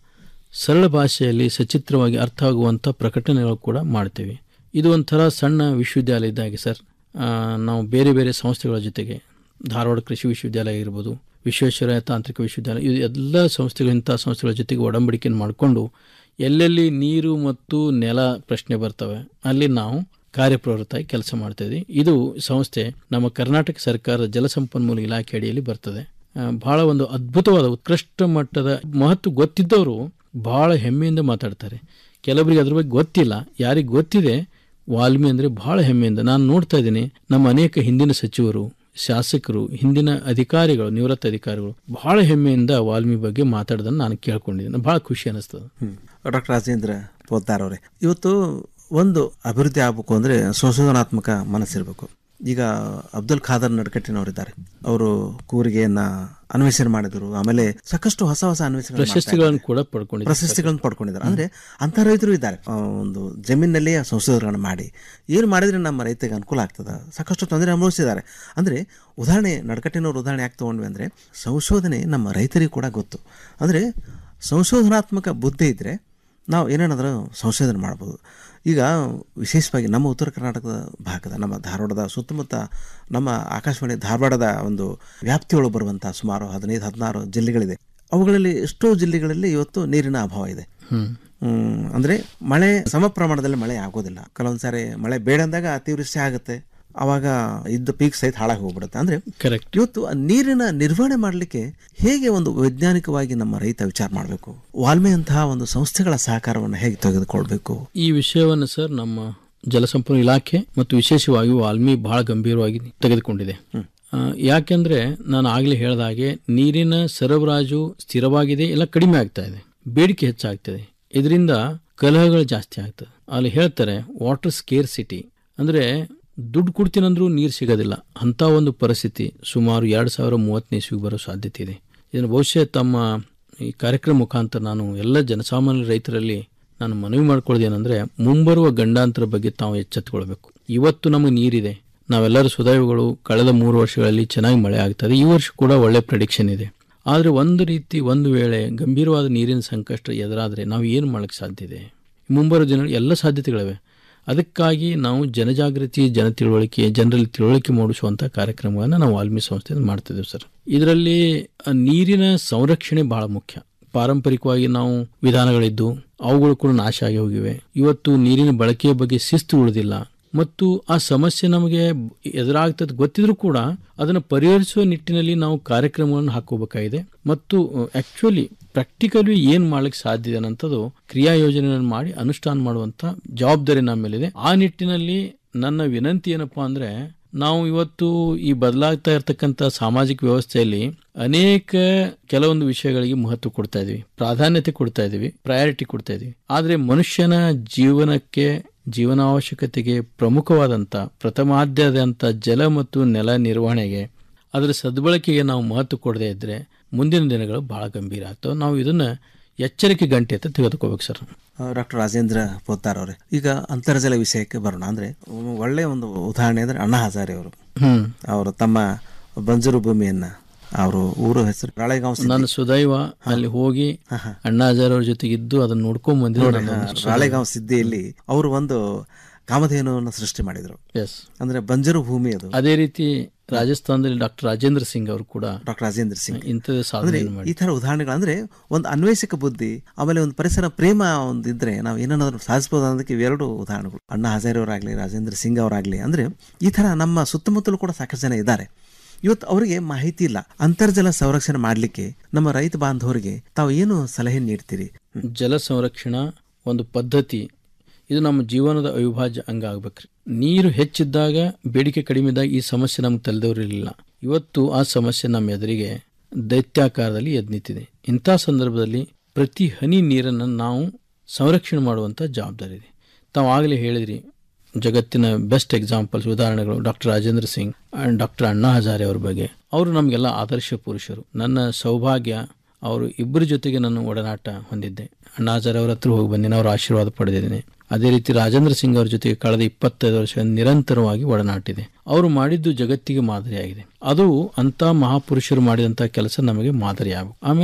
ಸರಳ ಭಾಷೆಯಲ್ಲಿ ಸಚಿತ್ರವಾಗಿ ಅರ್ಥ ಆಗುವಂಥ ಪ್ರಕಟಣೆಗಳು ಕೂಡ ಮಾಡ್ತೀವಿ ಇದು ಒಂಥರ ಸಣ್ಣ ವಿಶ್ವವಿದ್ಯಾಲಯ ಇದ್ದಾಗೆ ಸರ್ ಆ, ನಾವು ಬೇರೆ ಬೇರೆ ಸಂಸ್ಥೆಗಳ ಜೊತೆಗೆ ಧಾರವಾಡ ಕೃಷಿ ವಿಶ್ವವಿದ್ಯಾಲಯ ಇರ್ಬೋದು ವಿಶ್ವೇಶ್ವರಯ್ಯ ತಾಂತ್ರಿಕ ವಿಶ್ವವಿದ್ಯಾಲಯ ಇದು ಎಲ್ಲ ಸಂಸ್ಥೆಗಳು ಇಂಥ ಸಂಸ್ಥೆಗಳ ಜೊತೆಗೆ ಒಡಂಬಡಿಕೆಯನ್ನು ಮಾಡಿಕೊಂಡು ಎಲ್ಲೆಲ್ಲಿ ನೀರು ಮತ್ತು ನೆಲ ಪ್ರಶ್ನೆ ಬರ್ತವೆ ಅಲ್ಲಿ ನಾವು ಕಾರ್ಯಪ್ರವೃತ್ತಾಗಿ ಕೆಲಸ ಮಾಡ್ತಾ ಇದ್ದೀವಿ ಇದು ಸಂಸ್ಥೆ ನಮ್ಮ ಕರ್ನಾಟಕ ಸರ್ಕಾರದ ಜಲಸಂಪನ್ಮೂಲ ಇಲಾಖೆ ಅಡಿಯಲ್ಲಿ ಬರ್ತದೆ ಆ, ಬಹಳ ಒಂದು ಅದ್ಭುತವಾದ ಉತ್ಕೃಷ್ಟ ಮಟ್ಟದ ಮಹತ್ವ ಗೊತ್ತಿದ್ದವರು ಬಹಳ ಹೆಮ್ಮೆಯಿಂದ ಮಾತಾಡ್ತಾರೆ ಕೆಲವರಿಗೆ ಅದ್ರ ಬಗ್ಗೆ ಗೊತ್ತಿಲ್ಲ ಯಾರಿಗೆ ಗೊತ್ತಿದೆ ವಾಲ್ಮಿ ಅಂದರೆ ಬಹಳ ಹೆಮ್ಮೆಯಿಂದ ನಾನು ನೋಡ್ತಾ ಇದ್ದೀನಿ ನಮ್ಮ ಅನೇಕ ಹಿಂದಿನ ಸಚಿವರು ಶಾಸಕರು ಹಿಂದಿನ ಅಧಿಕಾರಿಗಳು ನಿವೃತ್ತ ಅಧಿಕಾರಿಗಳು ಬಹಳ ಹೆಮ್ಮೆಯಿಂದ ವಾಲ್ಮಿ ಬಗ್ಗೆ ಮಾತಾಡೋದನ್ನು ನಾನು ಕೇಳ್ಕೊಂಡಿದ್ದೀನಿ ಬಹಳ ಖುಷಿ ಅನಿಸ್ತದೆ ಡಾಕ್ಟರ್ ರಾಜೇಂದ್ರ ಪೋದ್ದಾರ್ ಅವರೇ ಇವತ್ತು ಒಂದು ಅಭಿವೃದ್ಧಿ ಆಗಬೇಕು ಅಂದರೆ ಸಂಶೋಧನಾತ್ಮಕ ಮನಸ್ಸಿರಬೇಕು ಈಗ ಅಬ್ದುಲ್ ಖಾದರ್ ನಡ್ಕಟ್ಟಿನವರಿದ್ದಾರೆ ಅವರು ಕೂರಿಗೆಯನ್ನ ಅನ್ವೇಷಣೆ ಮಾಡಿದರು ಆಮೇಲೆ ಸಾಕಷ್ಟು ಹೊಸ ಹೊಸ ಅನ್ವೇಷಣೆ ಪ್ರಶಸ್ತಿಗಳನ್ನು ಕೂಡ ಪಡ್ಕೊಂಡಿದ್ದಾರೆ ಪ್ರಶಸ್ತಿಗಳನ್ನು ಪಡ್ಕೊಂಡಿದ್ದಾರೆ ಅಂದ್ರೆ ಅಂತ ರೈತರು ಇದ್ದಾರೆ ಆ, ಒಂದು ಜಮೀನಿನಲ್ಲಿ ಸಂಶೋಧನೆಗಳನ್ನು ಮಾಡಿ ಏನು ಮಾಡಿದ್ರೆ ನಮ್ಮ ರೈತರಿಗೆ ಅನುಕೂಲ ಆಗ್ತದೆ ಸಾಕಷ್ಟು ತೊಂದರೆ ಅನುಭವಿಸಿದ್ದಾರೆ ಅಂದ್ರೆ ಉದಾಹರಣೆ ನಡ್ಕಟ್ಟಿನವ್ರ ಉದಾಹರಣೆ ಯಾಕೆ ತಗೊಂಡ್ವಿ ಅಂದ್ರೆ ಸಂಶೋಧನೆ ನಮ್ಮ ರೈತರಿಗೆ ಕೂಡ ಗೊತ್ತು ಅಂದ್ರೆ ಸಂಶೋಧನಾತ್ಮಕ ಬುದ್ಧಿ ಇದ್ರೆ ನಾವು ಏನೇನಾದರೂ ಸಂಶೋಧನೆ ಮಾಡ್ಬೋದು ಈಗ ವಿಶೇಷವಾಗಿ ನಮ್ಮ ಉತ್ತರ ಕರ್ನಾಟಕದ ಭಾಗದ ನಮ್ಮ ಧಾರವಾಡದ ಸುತ್ತಮುತ್ತ ನಮ್ಮ ಆಕಾಶವಾಣಿ ಧಾರವಾಡದ ಒಂದು ವ್ಯಾಪ್ತಿಯೊಳಗೆ ಬರುವಂಥ ಸುಮಾರು ಹದಿನೈದು ಹದಿನಾರು ಜಿಲ್ಲೆಗಳಿದೆ ಅವುಗಳಲ್ಲಿ ಎಷ್ಟೋ ಜಿಲ್ಲೆಗಳಲ್ಲಿ ಇವತ್ತು ನೀರಿನ ಅಭಾವ ಇದೆ ಹ್ಮ್. ಹ್ಮ್, ಅಂದ್ರೆ ಮಳೆ ಸಮ ಪ್ರಮಾಣದಲ್ಲಿ ಮಳೆ ಆಗೋದಿಲ್ಲ ಕೆಲವೊಂದು ಸಾರಿ ಮಳೆ ಬೇಡ ಅಂದಾಗ ಅತಿವೃಷ್ಟಿ ಆಗುತ್ತೆ ಅವಾಗ ಇದ್ದ ಪೀಕ್ ಸಹಿತ ಹಾಳಾಗಿ ಹೋಗ್ಬಿಡುತ್ತೆ ಅಂದ್ರೆ ಕರೆಕ್ಟ್ ಇವತ್ತು ಆ ನೀರಿನ ನಿರ್ವಹಣೆ ಮಾಡಲಿಕ್ಕೆ ಹೇಗೆ ಒಂದು ವೈಜ್ಞಾನಿಕವಾಗಿ ನಮ್ಮ ರೈತ ವಿಚಾರ ಮಾಡಬೇಕು ವಾಲ್ಮಿ ಅಂತಹ ಒಂದು ಸಂಸ್ಥೆಗಳ ಸಹಕಾರವನ್ನು ಹೇಗೆ ತೆಗೆದುಕೊಳ್ಬೇಕು ಈ ವಿಷಯವನ್ನು ಸರ್ ನಮ್ಮ ಜಲಸಂಪನ್ಮೂಲ ಇಲಾಖೆ ಮತ್ತು ವಿಶೇಷವಾಗಿ ವಾಲ್ಮಿ ಬಹಳ ಗಂಭೀರವಾಗಿ ತೆಗೆದುಕೊಂಡಿದೆ ಆ, ಯಾಕೆಂದ್ರೆ ನಾನು ಆಗಲೇ ಹೇಳಿದ ಹಾಗೆ ನೀರಿನ ಸರಬರಾಜು ಸ್ಥಿರವಾಗಿದೆ ಇಲ್ಲ ಕಡಿಮೆ ಆಗ್ತಾ ಇದೆ ಬೇಡಿಕೆ ಹೆಚ್ಚಾಗ್ತದೆ ಇದರಿಂದ ಕಲಹಗಳು ಜಾಸ್ತಿ ಆಗ್ತದೆ ಅಲ್ಲಿ ಹೇಳ್ತಾರೆ ವಾಟರ್ ಸ್ಕೇರ್ ಸಿಟಿ ಅಂದ್ರೆ ದುಡ್ಡು ಕೊಡ್ತೀನಂದ್ರೂ ನೀರು ಸಿಗೋದಿಲ್ಲ ಅಂತ ಒಂದು ಪರಿಸ್ಥಿತಿ ಸುಮಾರು ಎರಡು ಸಾವಿರ ಮೂವತ್ತನೇ ಇಸ್ವಿಗೆ ಬರೋ ಸಾಧ್ಯತೆ ಇದೆ ಇದನ್ನು ಬಹುಶಃ ತಮ್ಮ ಈ ಕಾರ್ಯಕ್ರಮ ಮುಖಾಂತರ ನಾನು ಎಲ್ಲ ಜನಸಾಮಾನ್ಯ ರೈತರಲ್ಲಿ ನಾನು ಮನವಿ ಮಾಡ್ಕೊಳ್ಳೋದೇನೆಂದ್ರೆ ಮುಂಬರುವ ಗಂಡಾಂತರ ಬಗ್ಗೆ ತಾವು ಎಚ್ಚೆತ್ತುಕೊಳ್ಬೇಕು ಇವತ್ತು ನಮಗೆ ನೀರಿದೆ ನಾವೆಲ್ಲರೂ ಸುದೈವಗಳು ಕಳೆದ ಮೂರು ವರ್ಷಗಳಲ್ಲಿ ಚೆನ್ನಾಗಿ ಮಳೆ ಆಗ್ತದೆ ಈ ವರ್ಷ ಕೂಡ ಒಳ್ಳೆ ಪ್ರೆಡಿಕ್ಷನ್ ಇದೆ ಆದರೆ ಒಂದು ರೀತಿ ಒಂದು ವೇಳೆ ಗಂಭೀರವಾದ ನೀರಿನ ಸಂಕಷ್ಟ ಎದುರಾದರೆ ನಾವು ಏನು ಮಾಡೋಕ್ಕೆ ಸಾಧ್ಯ ಇದೆ ಮುಂಬರುವ ದಿನ ಎಲ್ಲ ಸಾಧ್ಯತೆಗಳಿವೆ ಅದಕ್ಕಾಗಿ ನಾವು ಜನಜಾಗೃತಿ ಜನ ತಿಳುವಳಿಕೆ ಜನರಲ್ಲಿ ತಿಳುವಳಿಕೆ ಮೂಡಿಸುವಂಥ ಕಾರ್ಯಕ್ರಮವನ್ನು ನಾವು ವಾಲ್ಮಿ ಸಂಸ್ಥೆಯಿಂದ ಮಾಡ್ತಿದ್ದೇವೆ ಸರ್ ಇದರಲ್ಲಿ ಆ, ನೀರಿನ ಸಂರಕ್ಷಣೆ ಬಹಳ ಮುಖ್ಯ ಪಾರಂಪರಿಕವಾಗಿ ನಾವು ವಿಧಾನಗಳಿದ್ದು ಅವುಗಳು ಕೂಡ ನಾಶ ಆಗಿ ಹೋಗಿವೆ ಇವತ್ತು ನೀರಿನ ಬಳಕೆಯ ಬಗ್ಗೆ ಶಿಸ್ತು ಉಳಿದಿಲ್ಲ ಮತ್ತು ಆ ಸಮಸ್ಯೆ ನಮಗೆ ಎದುರಾಗ್ತದೆ ಗೊತ್ತಿದ್ರೂ ಕೂಡ ಅದನ್ನು ಪರಿಹರಿಸುವ ನಿಟ್ಟಿನಲ್ಲಿ ನಾವು ಕಾರ್ಯಕ್ರಮಗಳನ್ನು ಹಾಕೋಬೇಕಾಗಿದೆ ಮತ್ತು ಆಕ್ಚುಲಿ ಪ್ರಾಕ್ಟಿಕಲಿ ಏನು ಮಾಡ್ಲಿಕ್ಕೆ ಸಾಧ್ಯ ಇದೆ ಅನ್ನೋಂಥದ್ದು ಕ್ರಿಯಾ ಯೋಜನೆಗಳನ್ನು ಮಾಡಿ ಅನುಷ್ಠಾನ ಮಾಡುವಂತ ಜವಾಬ್ದಾರಿ ನಮ್ಮ ಮೇಲಿದೆ ಆ ನಿಟ್ಟಿನಲ್ಲಿ ನನ್ನ ವಿನಂತಿ ಏನಪ್ಪಾ ಅಂದ್ರೆ ನಾವು ಇವತ್ತು ಈ ಬದಲಾಗ್ತಾ ಇರತಕ್ಕಂಥ ಸಾಮಾಜಿಕ ವ್ಯವಸ್ಥೆಯಲ್ಲಿ ಅನೇಕ ಕೆಲವೊಂದು ವಿಷಯಗಳಿಗೆ ಮಹತ್ವ ಕೊಡ್ತಾ ಇದೀವಿ ಪ್ರಾಧಾನ್ಯತೆ ಕೊಡ್ತಾ ಇದೀವಿ ಪ್ರಯಾರಿಟಿ ಕೊಡ್ತಾ ಇದೀವಿ ಆದ್ರೆ ಮನುಷ್ಯನ ಜೀವನಕ್ಕೆ ಜೀವನಾವಶ್ಯಕತೆಗೆ ಪ್ರಮುಖವಾದಂಥ ಪ್ರಥಮಾದ್ಯದಂಥ ಜಲ ಮತ್ತು ನೆಲ ನಿರ್ವಹಣೆಗೆ ಅದರ ಸದ್ಬಳಕೆಗೆ ನಾವು ಮಹತ್ವ ಕೊಡದೇ ಇದ್ರೆ ಮುಂದಿನ ದಿನಗಳು ಬಹಳ ಗಂಭೀರ ಆಗ್ತವೆ ನಾವು ಇದನ್ನ ಎಚ್ಚರಿಕೆ ಗಂಟೆ ಅಂತ ತೆಗೆದುಕೋಬೇಕು ಸರ್ ಡಾಕ್ಟರ್ ರಾಜೇಂದ್ರ ಪೋದ್ದಾರ್ ಅವರೇ ಈಗ ಅಂತರ್ಜಲ ವಿಷಯಕ್ಕೆ ಬರೋಣ ಅಂದ್ರೆ ಒಳ್ಳೆಯ ಒಂದು ಉದಾಹರಣೆ ಅಂದ್ರೆ ಅಣ್ಣಾ ಹಜಾರೆ ಅವರು ಹ್ಮ್. ಅವರು ತಮ್ಮ ಬಂಜರು ಭೂಮಿಯನ್ನ ಅವರು ಊರು ಹೆಸರು ರಾಳೆಗಾಂವ್ ಸಿದ್ದಿ. ನನ್ನ ಸುದೈವ ಅಲ್ಲಿ ಹೋಗಿ ಅಣ್ಣಾ ಹಜಾರ್ ಅವ್ರ ಜೊತೆಗೆ ಇದ್ದು ಅದನ್ನ ನೋಡ್ಕೊಂಡ್ ನೋಡಿ, ಬಂದಿದ್ದೆ ಹಾ, ರಾಳೆಗಾಂವ್ ಸಿದ್ದಿಯಲ್ಲಿ ಅವರು ಒಂದು ಕಾಮಧೇನುವನ್ನು ಸೃಷ್ಟಿ ಮಾಡಿದ್ರು ಎಸ್ ಅಂದ್ರೆ ಬಂಜರು ಭೂಮಿ ಅದು ಅದೇ ರೀತಿ ರಾಜಸ್ಥಾನದಲ್ಲಿ ಡಾಕ್ಟರ್ ರಾಜೇಂದ್ರ ಸಿಂಗ್ ಅವರು ಕೂಡ ಡಾಕ್ಟರ್ ರಾಜೇಂದ್ರ ಸಿಂಗ್ ಇಂಥದ್ದೇ ಅಂದ್ರೆ ಸಾಧನೆ ಮಾಡಿ ಈ ತರ ಉದಾಹರಣೆಗಳು ಅಂದ್ರೆ ಒಂದು ಅನ್ವೇಷಕ ಬುದ್ಧಿ ಆಮೇಲೆ ಒಂದು ಪರಿಸರ ಪ್ರೇಮ ಒಂದು ಇದ್ರೆ ನಾವು ಏನಾದ್ರು ಸಾಧಿಸಬಹುದು ಅನ್ನೋದಕ್ಕೆ ಇವೆರಡು ಉದಾಹರಣೆಗಳು ಅಣ್ಣಾ ಹಜಾರೆ ಅವರಾಗ್ಲಿ ರಾಜೇಂದ್ರ ಸಿಂಗ್ ಅವರಾಗ್ಲಿ ಅಂದ್ರೆ ಈ ತರ ನಮ್ಮ ಸುತ್ತಮುತ್ತಲೂ ಕೂಡ ಸಾಕಷ್ಟು ಜನ ಇದ್ದಾರೆ ಇವತ್ತು ಅವರಿಗೆ ಮಾಹಿತಿ ಇಲ್ಲ ಅಂತರ್ಜಲ ಸಂರಕ್ಷಣೆ ಮಾಡಲಿಕ್ಕೆ ನಮ್ಮ ರೈತ ಬಾಂಧವರಿಗೆ ತಾವು ಏನು ಸಲಹೆ ನೀಡ್ತೀರಿ ಜಲ ಸಂರಕ್ಷಣಾ ಒಂದು ಪದ್ಧತಿ ಇದು ನಮ್ಮ ಜೀವನದ ಅವಿಭಾಜ್ಯ ಅಂಗ ಆಗ್ಬೇಕ್ರಿ ನೀರು ಹೆಚ್ಚಿದ್ದಾಗ ಬೇಡಿಕೆ ಕಡಿಮೆ ಇದ್ದಾಗ ಈ ಸಮಸ್ಯೆ ನಮ್ಗೆ ತಲೆದವರಿರಲಿಲ್ಲ ಇವತ್ತು ಆ ಸಮಸ್ಯೆ ನಮ್ಮ ಎದುರಿಗೆ ದೈತ್ಯಾಕಾರದಲ್ಲಿ ಎದ್ದು ನಿಂತಿದೆ ಇಂಥ ಸಂದರ್ಭದಲ್ಲಿ ಪ್ರತಿ ಹನಿ ನೀರನ್ನು ನಾವು ಸಂರಕ್ಷಣೆ ಮಾಡುವಂಥ ಜವಾಬ್ದಾರಿ ಇದೆ ತಾವು ಆಗಲೇ ಹೇಳಿದ್ರಿ ಜಗತ್ತಿನ ಬೆಸ್ಟ್ ಎಕ್ಸಾಂಪಲ್ಸ್ ಉದಾಹರಣೆಗಳು doctor Rajendra Singh and doctor Anna Hazare ಅವ್ರ ಬಗ್ಗೆ ಅವರು ನಮಗೆಲ್ಲ ಆದರ್ಶ ಪುರುಷರು ನನ್ನ ಸೌಭಾಗ್ಯ ಅವರು ಇಬ್ಬರ ಜೊತೆಗೆ ನಾನು ಒಡನಾಟ ಹೊಂದಿದ್ದೆ ಅಣ್ಣಾ ಹಜಾರೆ ಅವ್ರ ಹತ್ರ ಹೋಗಿ ಬಂದಿನಿ ಅವ್ರ ಆಶೀರ್ವಾದ ಪಡೆದಿದ್ದೀನಿ ಅದೇ ರೀತಿ ರಾಜೇಂದ್ರ ಸಿಂಗ್ ಅವ್ರ ಜೊತೆಗೆ ಕಳೆದ ಇಪ್ಪತ್ತೈದು ವರ್ಷ ನಿರಂತರವಾಗಿ ಒಡನಾಟಿದೆ ಅವರು ಮಾಡಿದ್ದು ಜಗತ್ತಿಗೆ ಮಾದರಿಯಾಗಿದೆ ಅದು ಅಂತ ಮಹಾಪುರುಷರು ಮಾಡಿದಂಥ ಕೆಲಸ ನಮಗೆ ಮಾದರಿಯಾಗಬೇಕು ಆಮೇಲೆ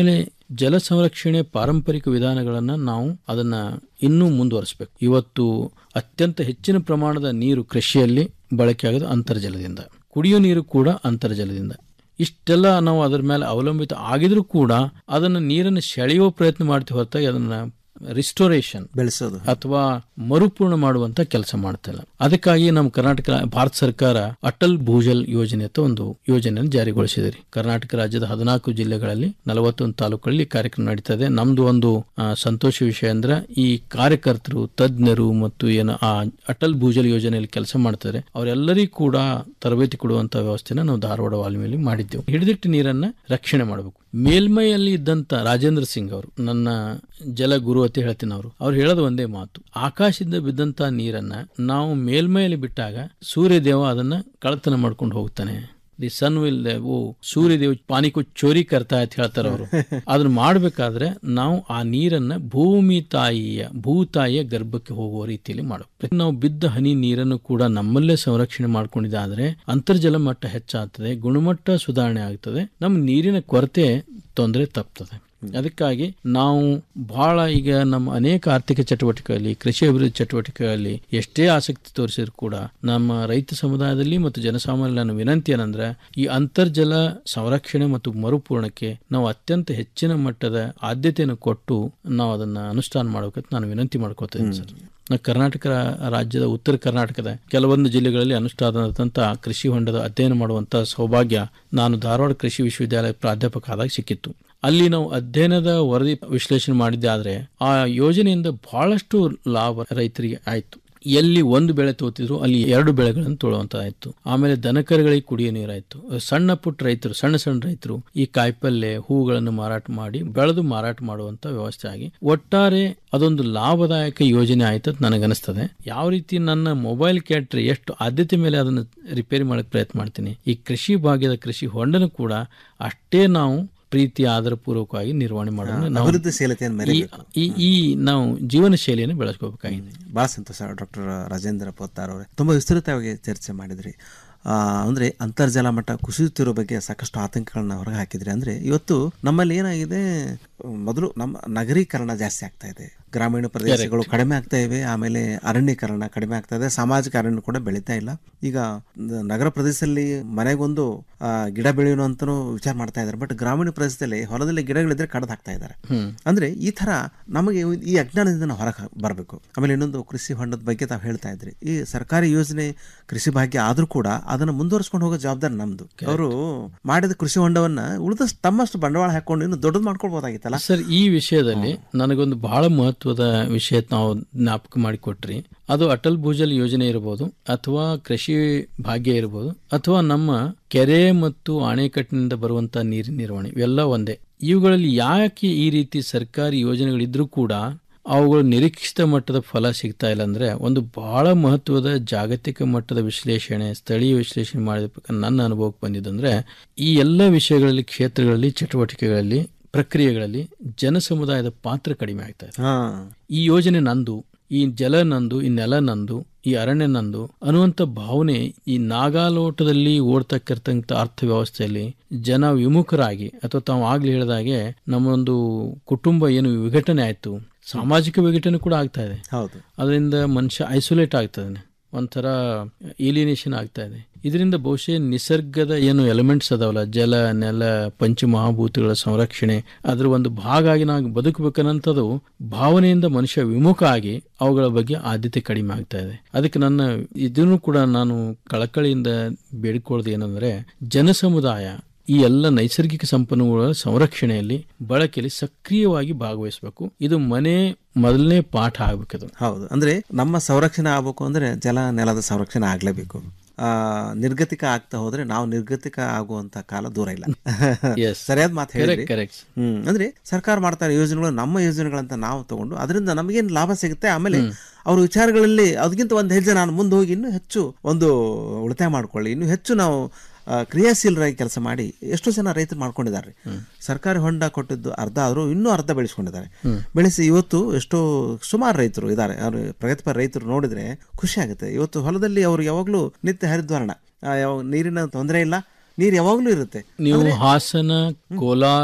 ಜಲ ಸಂರಕ್ಷಣೆ ಪಾರಂಪರಿಕ ವಿಧಾನಗಳನ್ನ ನಾವು ಅದನ್ನ ಇನ್ನೂ ಮುಂದುವರಿಸಬೇಕು ಇವತ್ತು ಅತ್ಯಂತ ಹೆಚ್ಚಿನ ಪ್ರಮಾಣದ ನೀರು ಕೃಷಿಯಲ್ಲಿ ಬಳಕೆ ಆಗೋದು ಅಂತರ್ಜಲದಿಂದ ಕುಡಿಯೋ ನೀರು ಕೂಡ ಅಂತರ್ಜಲದಿಂದ ಇಷ್ಟೆಲ್ಲ ನಾವು ಅದರ ಮೇಲೆ ಅವಲಂಬಿತ ಆಗಿದ್ರೂ ಕೂಡ ಅದನ್ನು ನೀರನ್ನು ಸೆಳೆಯುವ ಪ್ರಯತ್ನ ಮಾಡ್ತೀವಿ ಹೊರತಾಗಿ ಅದನ್ನ ರಿಸ್ಟೋರೇಷನ್ ಬೆಳೆಸೋದು ಅಥವಾ ಮರುಪೂರ್ಣ ಮಾಡುವಂತ ಕೆಲಸ ಮಾಡ್ತಾ ಇಲ್ಲ ಅದಕ್ಕಾಗಿ ನಮ್ಮ ಕರ್ನಾಟಕ ಭಾರತ ಸರ್ಕಾರ ಅಟಲ್ ಭೂಜಲ್ ಯೋಜನೆ ಅಂತ ಒಂದು ಯೋಜನೆಯನ್ನು ಜಾರಿಗೊಳಿಸಿದೆ ರೀ. ಕರ್ನಾಟಕ ರಾಜ್ಯದ ಹದಿನಾಲ್ಕು ಜಿಲ್ಲೆಗಳಲ್ಲಿ ನಲವತ್ತೊಂದು ತಾಲೂಕುಗಳಲ್ಲಿ ಕಾರ್ಯಕ್ರಮ ನಡೀತದೆ ನಮ್ದು ಒಂದು ಆ, ಸಂತೋಷ ವಿಷಯ ಅಂದ್ರೆ ಈ ಕಾರ್ಯಕರ್ತರು ತಜ್ಞರು ಮತ್ತು ಏನು ಆ ಅಟಲ್ ಭೂಜಲ್ ಯೋಜನೆಯಲ್ಲಿ ಕೆಲಸ ಮಾಡ್ತಾರೆ ಅವರೆಲ್ಲರಿಗೂ ಕೂಡ ತರಬೇತಿ ಕೊಡುವಂತ ವ್ಯವಸ್ಥೆನ ನಾವು ಧಾರವಾಡ ವಾಲ್ಮೀಲಿ ಮಾಡಿದ್ದೆವು ಹಿಡಿದಿಟ್ಟು ನೀರನ್ನ ರಕ್ಷಣೆ ಮಾಡಬೇಕು ಮೇಲ್ಮೈಯಲ್ಲಿ ಇದ್ದಂತ ರಾಜೇಂದ್ರ ಸಿಂಗ್ ಅವರು ನನ್ನ ಜಲ ಗುರು ಅಂತ ಹೇಳ್ತೀನಿ ಅವರು ಅವ್ರು ಹೇಳೋದು ಒಂದೇ ಮಾತು ಆಕಾಶದಿಂದ ಬಿದ್ದಂತ ನೀರನ್ನ ನಾವು ಮೇಲ್ಮೈಯಲ್ಲಿ ಬಿಟ್ಟಾಗ ಸೂರ್ಯದೇವ ಅದನ್ನ ಕಳತನ ಮಾಡ್ಕೊಂಡು ಹೋಗ್ತಾನೆ ದಿ ಸನ್ ವಿಲ್ ಓ ಸೂರ್ಯದೇವ್ ಪಾನಿಕು ಚೋರಿ ಕರ್ತಾ ಅಂತ ಹೇಳ್ತಾರೆ ಅವರು ಅದನ್ನ ಮಾಡ್ಬೇಕಾದ್ರೆ ನಾವು ಆ ನೀರನ್ನ ಭೂಮಿ ತಾಯಿಯ ಭೂತಾಯಿಯ ಗರ್ಭಕ್ಕೆ ಹೋಗುವ ರೀತಿಯಲ್ಲಿ ಮಾಡಬೇಕು ನಾವು ಬಿದ್ದ ಹನಿ ನೀರನ್ನು ಕೂಡ ನಮ್ಮಲ್ಲೇ ಸಂರಕ್ಷಣೆ ಮಾಡ್ಕೊಂಡಿದ್ದಾದ್ರೆ ಅಂತರ್ಜಲ ಮಟ್ಟ ಹೆಚ್ಚಾಗ್ತದೆ ಗುಣಮಟ್ಟ ಸುಧಾರಣೆ ಆಗ್ತದೆ ನಮ್ಮ ನೀರಿನ ಕೊರತೆ ತೊಂದರೆ ತಪ್ತದೆ ಅದಕ್ಕಾಗಿ ನಾವು ಬಹಳ ಈಗ ನಮ್ಮ ಅನೇಕ ಆರ್ಥಿಕ ಚಟುವಟಿಕೆಗಳಲ್ಲಿ ಕೃಷಿ ಅಭಿವೃದ್ಧಿ ಚಟುವಟಿಕೆಗಳಲ್ಲಿ ಎಷ್ಟೇ ಆಸಕ್ತಿ ತೋರಿಸಿದ್ರು ಕೂಡ ನಮ್ಮ ರೈತ ಸಮುದಾಯದಲ್ಲಿ ಮತ್ತು ಜನಸಾಮಾನ್ಯ ನನ್ನ ವಿನಂತಿ ಏನಂದ್ರೆ ಈ ಅಂತರ್ಜಲ ಸಂರಕ್ಷಣೆ ಮತ್ತು ಮರುಪೂರ್ಣಕ್ಕೆ ನಾವು ಅತ್ಯಂತ ಹೆಚ್ಚಿನ ಮಟ್ಟದ ಆದ್ಯತೆಯನ್ನು ಕೊಟ್ಟು ನಾವು ಅದನ್ನ ಅನುಷ್ಠಾನ ಮಾಡಬೇಕಂತ ನಾನು ವಿನಂತಿ ಮಾಡ್ಕೊಳ್ತೇನೆ ಸರ್ ನಾ ಕರ್ನಾಟಕ ರಾಜ್ಯದ ಉತ್ತರ ಕರ್ನಾಟಕದ ಕೆಲವೊಂದು ಜಿಲ್ಲೆಗಳಲ್ಲಿ ಅನುಷ್ಠಾನದಂತ ಕೃಷಿ ಹೊಂಡದ ಅಧ್ಯಯನ ಮಾಡುವಂತ ಸೌಭಾಗ್ಯ ನಾನು ಧಾರವಾಡ ಕೃಷಿ ವಿಶ್ವವಿದ್ಯಾಲಯ ಪ್ರಾಧ್ಯಾಪಕ ಆದಾಗ ಸಿಕ್ಕಿತ್ತು ಅಲ್ಲಿ ನಾವು ಅಧ್ಯಯನದ ವರದಿ ವಿಶ್ಲೇಷಣೆ ಮಾಡಿದ್ದೆ ಆದ್ರೆ ಆ ಯೋಜನೆಯಿಂದ ಬಹಳಷ್ಟು ಲಾಭ ರೈತರಿಗೆ ಆಯ್ತು ಎಲ್ಲಿ ಒಂದು ಬೆಳೆ ತೋತಿದ್ರು ಅಲ್ಲಿ ಎರಡು ಬೆಳೆಗಳನ್ನು ತೊಳುವಂತಾಯ್ತು ಆಮೇಲೆ ದನಕರುಗಳಿಗೆ ಕುಡಿಯೋ ನೀರಾಯ್ತು ಸಣ್ಣ ಪುಟ್ಟ ರೈತರು ಸಣ್ಣ ಸಣ್ಣ ರೈತರು ಈ ಕಾಯಿಪಲ್ಯ ಹೂಗಳನ್ನು ಮಾರಾಟ ಮಾಡಿ ಬೆಳೆದು ಮಾರಾಟ ಮಾಡುವಂತ ವ್ಯವಸ್ಥೆ ಆಗಿ ಒಟ್ಟಾರೆ ಅದೊಂದು ಲಾಭದಾಯಕ ಯೋಜನೆ ಆಯ್ತು ಅಂತ ನನಗನ್ನಿಸ್ತದೆ ಯಾವ ರೀತಿ ನನ್ನ ಮೊಬೈಲ್ ಕ್ಯಾಟ್ರಿ ಎಷ್ಟು ಆದ್ಯತೆ ಮೇಲೆ ಅದನ್ನು ರಿಪೇರಿ ಮಾಡಕ್ಕೆ ಪ್ರಯತ್ನ ಮಾಡ್ತೀನಿ ಈ ಕೃಷಿ ಭಾಗ್ಯದ ಕೃಷಿ ಹೊಂಡನು ಕೂಡ ಅಷ್ಟೇ ನಾವು ಪ್ರೀತಿ ಆದರಪೂರ್ವಕವಾಗಿ ನಿರ್ವಹಣೆ ಮಾಡೋಣ ನಾವು ಅಭಿವೃದ್ಧಿಶೀಲತೆಯನ್ನು ಈ- ಮೆರೆಯಬೇಕು. ಈ ಈ ನಾವು ಜೀವನ ಶೈಲಿಯನ್ನು ಬೆಳೆಸ್ಕೋಬೇಕಾಗಿದೆ ಭಾಳ ಸಂತೋಷ ಡಾಕ್ಟರ್ ರಾಜೇಂದ್ರ ಪೋತ್ತಾರ್ ಅವರೇ ತುಂಬ ವಿಸ್ತೃತವಾಗಿ ಚರ್ಚೆ ಮಾಡಿದ್ರಿ ಆ, ಅಂದ್ರೆ ಅಂತರ್ಜಲ ಮಟ್ಟ ಕುಸಿಯುತ್ತಿರೋ ಬಗ್ಗೆ ಸಾಕಷ್ಟು ಆತಂಕಗಳನ್ನ ಹೊರಗೆ ಹಾಕಿದ್ರಿ ಅಂದ್ರೆ ಇವತ್ತು ನಮ್ಮಲ್ಲಿ ಏನಾಗಿದೆ ಮೊದಲು ನಮ್ಮ ನಗರೀಕರಣ ಜಾಸ್ತಿ ಆಗ್ತಾ ಇದೆ ಗ್ರಾಮೀಣ ಪ್ರದೇಶಗಳು ಕಡಿಮೆ ಆಗ್ತಾ ಇವೆ ಆಮೇಲೆ ಅರಣ್ಯೀಕರಣ ಕಡಿಮೆ ಆಗ್ತಾ ಇದೆ ಸಾಮಾಜಿಕ ಅರಣ್ಯ ಕೂಡ ಬೆಳೀತಾ ಇಲ್ಲ ಈಗ ನ- ನಗರ ಪ್ರದೇಶದಲ್ಲಿ ಮನೆಗೊಂದು ಆ, ಗಿಡ ಬೆಳೆಯೋಣ ಅಂತನೂ ವಿಚಾರ ಮಾಡ್ತಾ ಇದ್ದಾರೆ ಬಟ್ ಗ್ರಾಮೀಣ ಪ್ರದೇಶದಲ್ಲಿ ಹೊಲದಲ್ಲಿ ಗಿಡಗಳಿದ್ರೆ ಕಡ್ದು ಹಾಕ್ತಾ ಇದ್ದಾರೆ ಹ್ಮ್. ಅಂದ್ರೆ ಈ ತರ ನಮಗೆ ಈ ಅಜ್ಞಾನದಿಂದ ನಾವು ಹೊರಗೆ ಬರಬೇಕು ಆಮೇಲೆ ಇನ್ನೊಂದು ಕೃಷಿ ಹೊಂಡದ ಬಗ್ಗೆ ತಾವು ಹೇಳ್ತಾ ಇದ್ರಿ ಈ ಸರ್ಕಾರಿ ಯೋಜನೆ ಕೃಷಿ ಭಾಗ್ಯ ಆದ್ರೂ ಕೂಡ ಅದನ್ನ ಮುಂದುವರಿಸ್ಕೊಂಡು ಹೋಗೋ ಜವಾಬ್ದಾರಿ ನಮ್ದು ಅವರು ಮಾಡಿದ ಕೃಷಿ ಹೊಂಡವನ್ನ ಉಳಿದಷ್ಟು ತಮ್ಮಷ್ಟು ಬಂಡವಾಳ ಹಾಕೊಂಡು ಇನ್ನು ದೊಡ್ಡದು ಮಾಡ್ಕೊಳ್ಬೋದಾಗಿತ್ತಲ್ಲ ಸರ್ ಈ ವಿಷಯದಲ್ಲಿ ನನಗೊಂದು ಬಹಳ ಮಹತ್ವದ ವಿಷಯ ನಾವು ಜ್ಞಾಪಕ ಮಾಡಿಕೊಟ್ರಿ ಅದು ಅಟಲ್ ಭೂಜಲ್ ಯೋಜನೆ ಇರಬಹುದು ಅಥವಾ ಕೃಷಿ ಭಾಗ್ಯ ಇರಬಹುದು ಅಥವಾ ನಮ್ಮ ಕೆರೆ ಮತ್ತು ಅಣೆಕಟ್ಟಿನಿಂದ ಬರುವಂತಹ ನೀರಿನ ನಿರ್ವಹಣೆ ಇವೆಲ್ಲ ಒಂದೇ ಇವುಗಳಲ್ಲಿ ಯಾಕೆ ಈ ರೀತಿ ಸರ್ಕಾರಿ ಯೋಜನೆಗಳಿದ್ರೂ ಕೂಡ ಅವುಗಳು ನಿರೀಕ್ಷಿತ ಮಟ್ಟದ ಫಲ ಸಿಗ್ತಾ ಇಲ್ಲ ಅಂದ್ರೆ ಒಂದು ಬಹಳ ಮಹತ್ವದ ಜಾಗತಿಕ ಮಟ್ಟದ ವಿಶ್ಲೇಷಣೆ ಸ್ಥಳೀಯ ವಿಶ್ಲೇಷಣೆ ಮಾಡಿದ ನನ್ನ ಅನುಭವಕ್ಕೆ ಬಂದಿದ್ದಂದ್ರೆ ಈ ಎಲ್ಲ ವಿಷಯಗಳಲ್ಲಿ ಕ್ಷೇತ್ರಗಳಲ್ಲಿ ಚಟುವಟಿಕೆಗಳಲ್ಲಿ ಪ್ರಕ್ರಿಯೆಗಳಲ್ಲಿ ಜನಸಮುದಾಯದ ಪಾತ್ರ ಕಡಿಮೆ ಆಗ್ತಾ ಇದೆ ಈ ಯೋಜನೆ ನಂದು ಈ ಜಲ ನಂದು ಈ ನೆಲ ನಂದು ಈ ಅರಣ್ಯ ನಂದು ಅನ್ನುವಂಥ ಭಾವನೆ ಈ ನಾಗಾಲೋಟದಲ್ಲಿ ಓಡ್ತಕ್ಕಿರ್ತಕ್ಕಂಥ ಅರ್ಥವ್ಯವಸ್ಥೆಯಲ್ಲಿ ಜನ ವಿಮುಖರಾಗಿ ಅಥವಾ ತಾವು ಆಗ್ಲಿ ಹೇಳಿದಾಗೆ ನಮ್ಮೊಂದು ಕುಟುಂಬ ಏನು ವಿಘಟನೆ ಆಯ್ತು ಸಾಮಾಜಿಕ ವಿಘಟನೆ ಕೂಡ ಆಗ್ತಾ ಇದೆ ಹೌದು ಅದರಿಂದ ಮನುಷ್ಯ ಐಸೋಲೇಟ್ ಆಗ್ತಾನೆ ಒಂಥರ ಏಲಿನೇಷನ್ ಆಗ್ತಾ ಇದೆ ಇದರಿಂದ ಬಹುಶಃ ನಿಸರ್ಗದ ಏನು ಎಲಿಮೆಂಟ್ಸ್ ಅದಾವಲ್ಲ ಜಲ ನೆಲ ಪಂಚಮಹಾಭೂತಗಳ ಸಂರಕ್ಷಣೆ ಅದರ ಒಂದು ಭಾಗ ಆಗಿ ನಾವು ಬದುಕಬೇಕನ್ನಂಥದ್ದು ಭಾವನೆಯಿಂದ ಮನುಷ್ಯ ವಿಮುಖ ಆಗಿ ಅವುಗಳ ಬಗ್ಗೆ ಆದ್ಯತೆ ಕಡಿಮೆ ಆಗ್ತಾ ಇದೆ ಅದಕ್ಕೆ ನನ್ನ ಇದನ್ನು ಕೂಡ ನಾನು ಕಳಕಳಿಯಿಂದ ಬೇಡಿಕೊಳ್ಳೋದು ಏನಂದ್ರೆ ಜನಸಮುದಾಯ ಈ ಎಲ್ಲ ನೈಸರ್ಗಿಕ ಸಂಪನ್ಮೂಲಗಳ ಸಂರಕ್ಷಣೆಯಲ್ಲಿ ಬಳಕೆಯಲ್ಲಿ ಸಕ್ರಿಯವಾಗಿ ಭಾಗವಹಿಸಬೇಕು ಇದು ಮನೆ ಮೊದಲನೇ ಪಾಠ ಆಗ್ಬೇಕದು ಹೌದು ಅಂದ್ರೆ ನಮ್ಮ ಸಂರಕ್ಷಣೆ ಆಗ್ಬೇಕು ಅಂದ್ರೆ ಜಲ ನೆಲದ ಸಂರಕ್ಷಣೆ ಆಗ್ಲೇಬೇಕು ಆ ನಿರ್ಗತಿಕ ಆಗ್ತಾ ಹೋದ್ರೆ ನಾವು ನಿರ್ಗತಿಕ ಆಗುವಂತ ಕಾಲ ದೂರ ಇಲ್ಲ Yes. ಸರಿಯಾದ ಮಾತು ಹೇಳಿದ್ರಿ Correct, correct. ಹ್ಮ್ ಅಂದ್ರೆ ಸರ್ಕಾರ ಮಾಡ್ತಾರೆ ಯೋಜನೆಗಳು ನಮ್ಮ ಯೋಜನೆಗಳಂತ ನಾವು ತಗೊಂಡು ಅದರಿಂದ ನಮಗೇನು ಲಾಭ ಸಿಗುತ್ತೆ ಆಮೇಲೆ ಅವ್ರ ವಿಚಾರಗಳಲ್ಲಿ ಅದಕ್ಕಿಂತ ಒಂದು ಹೆಜ್ಜೆ ನಾನು ಮುಂದೆ ಹೋಗಿ ಇನ್ನೂ ಹೆಚ್ಚು ಒಂದು ಉಳಿತಾಯ ಮಾಡ್ಕೊಳ್ಳಿ ಇನ್ನೂ ಹೆಚ್ಚು ನಾವು ಆ, ಕ್ರಿಯಾಶೀಲರಾಗಿ ಕೆಲಸ ಮಾಡಿ ಎಷ್ಟೋ ಜನ ರೈತರು ಮಾಡ್ಕೊಂಡಿದ್ದಾರೆ ಸರ್ಕಾರಿ ಹೊಂಡ ಕೊಟ್ಟಿದ್ದು ಅರ್ಧ ಆದರೂ ಇನ್ನೂ ಅರ್ಧ ಬೆಳೆಸ್ಕೊಂಡಿದ್ದಾರೆ ಹ್ಮ್. ಬೆಳೆಸಿ ಇವತ್ತು ಎಷ್ಟೋ ಸುಮಾರು ರೈತರು ಇದ್ದಾರೆ ಅವರು ಪ್ರಗತಿಪರ ರೈತರು ನೋಡಿದ್ರೆ ಖುಷಿ ಆಗುತ್ತೆ ಇವತ್ತು ಹೊಲದಲ್ಲಿ ಅವರು ಯಾವಾಗಲೂ ನಿತ್ಯ ಹರಿದ್ವರ್ಣ ಆ, ಯಾವಾಗ ನೀರಿನ ತೊಂದರೆ ಇಲ್ಲ ನೀರು ಯಾವಾಗಲೂ ಇರುತ್ತೆ ನೀವು ಹಾಸನ ಕೋಲಾರ್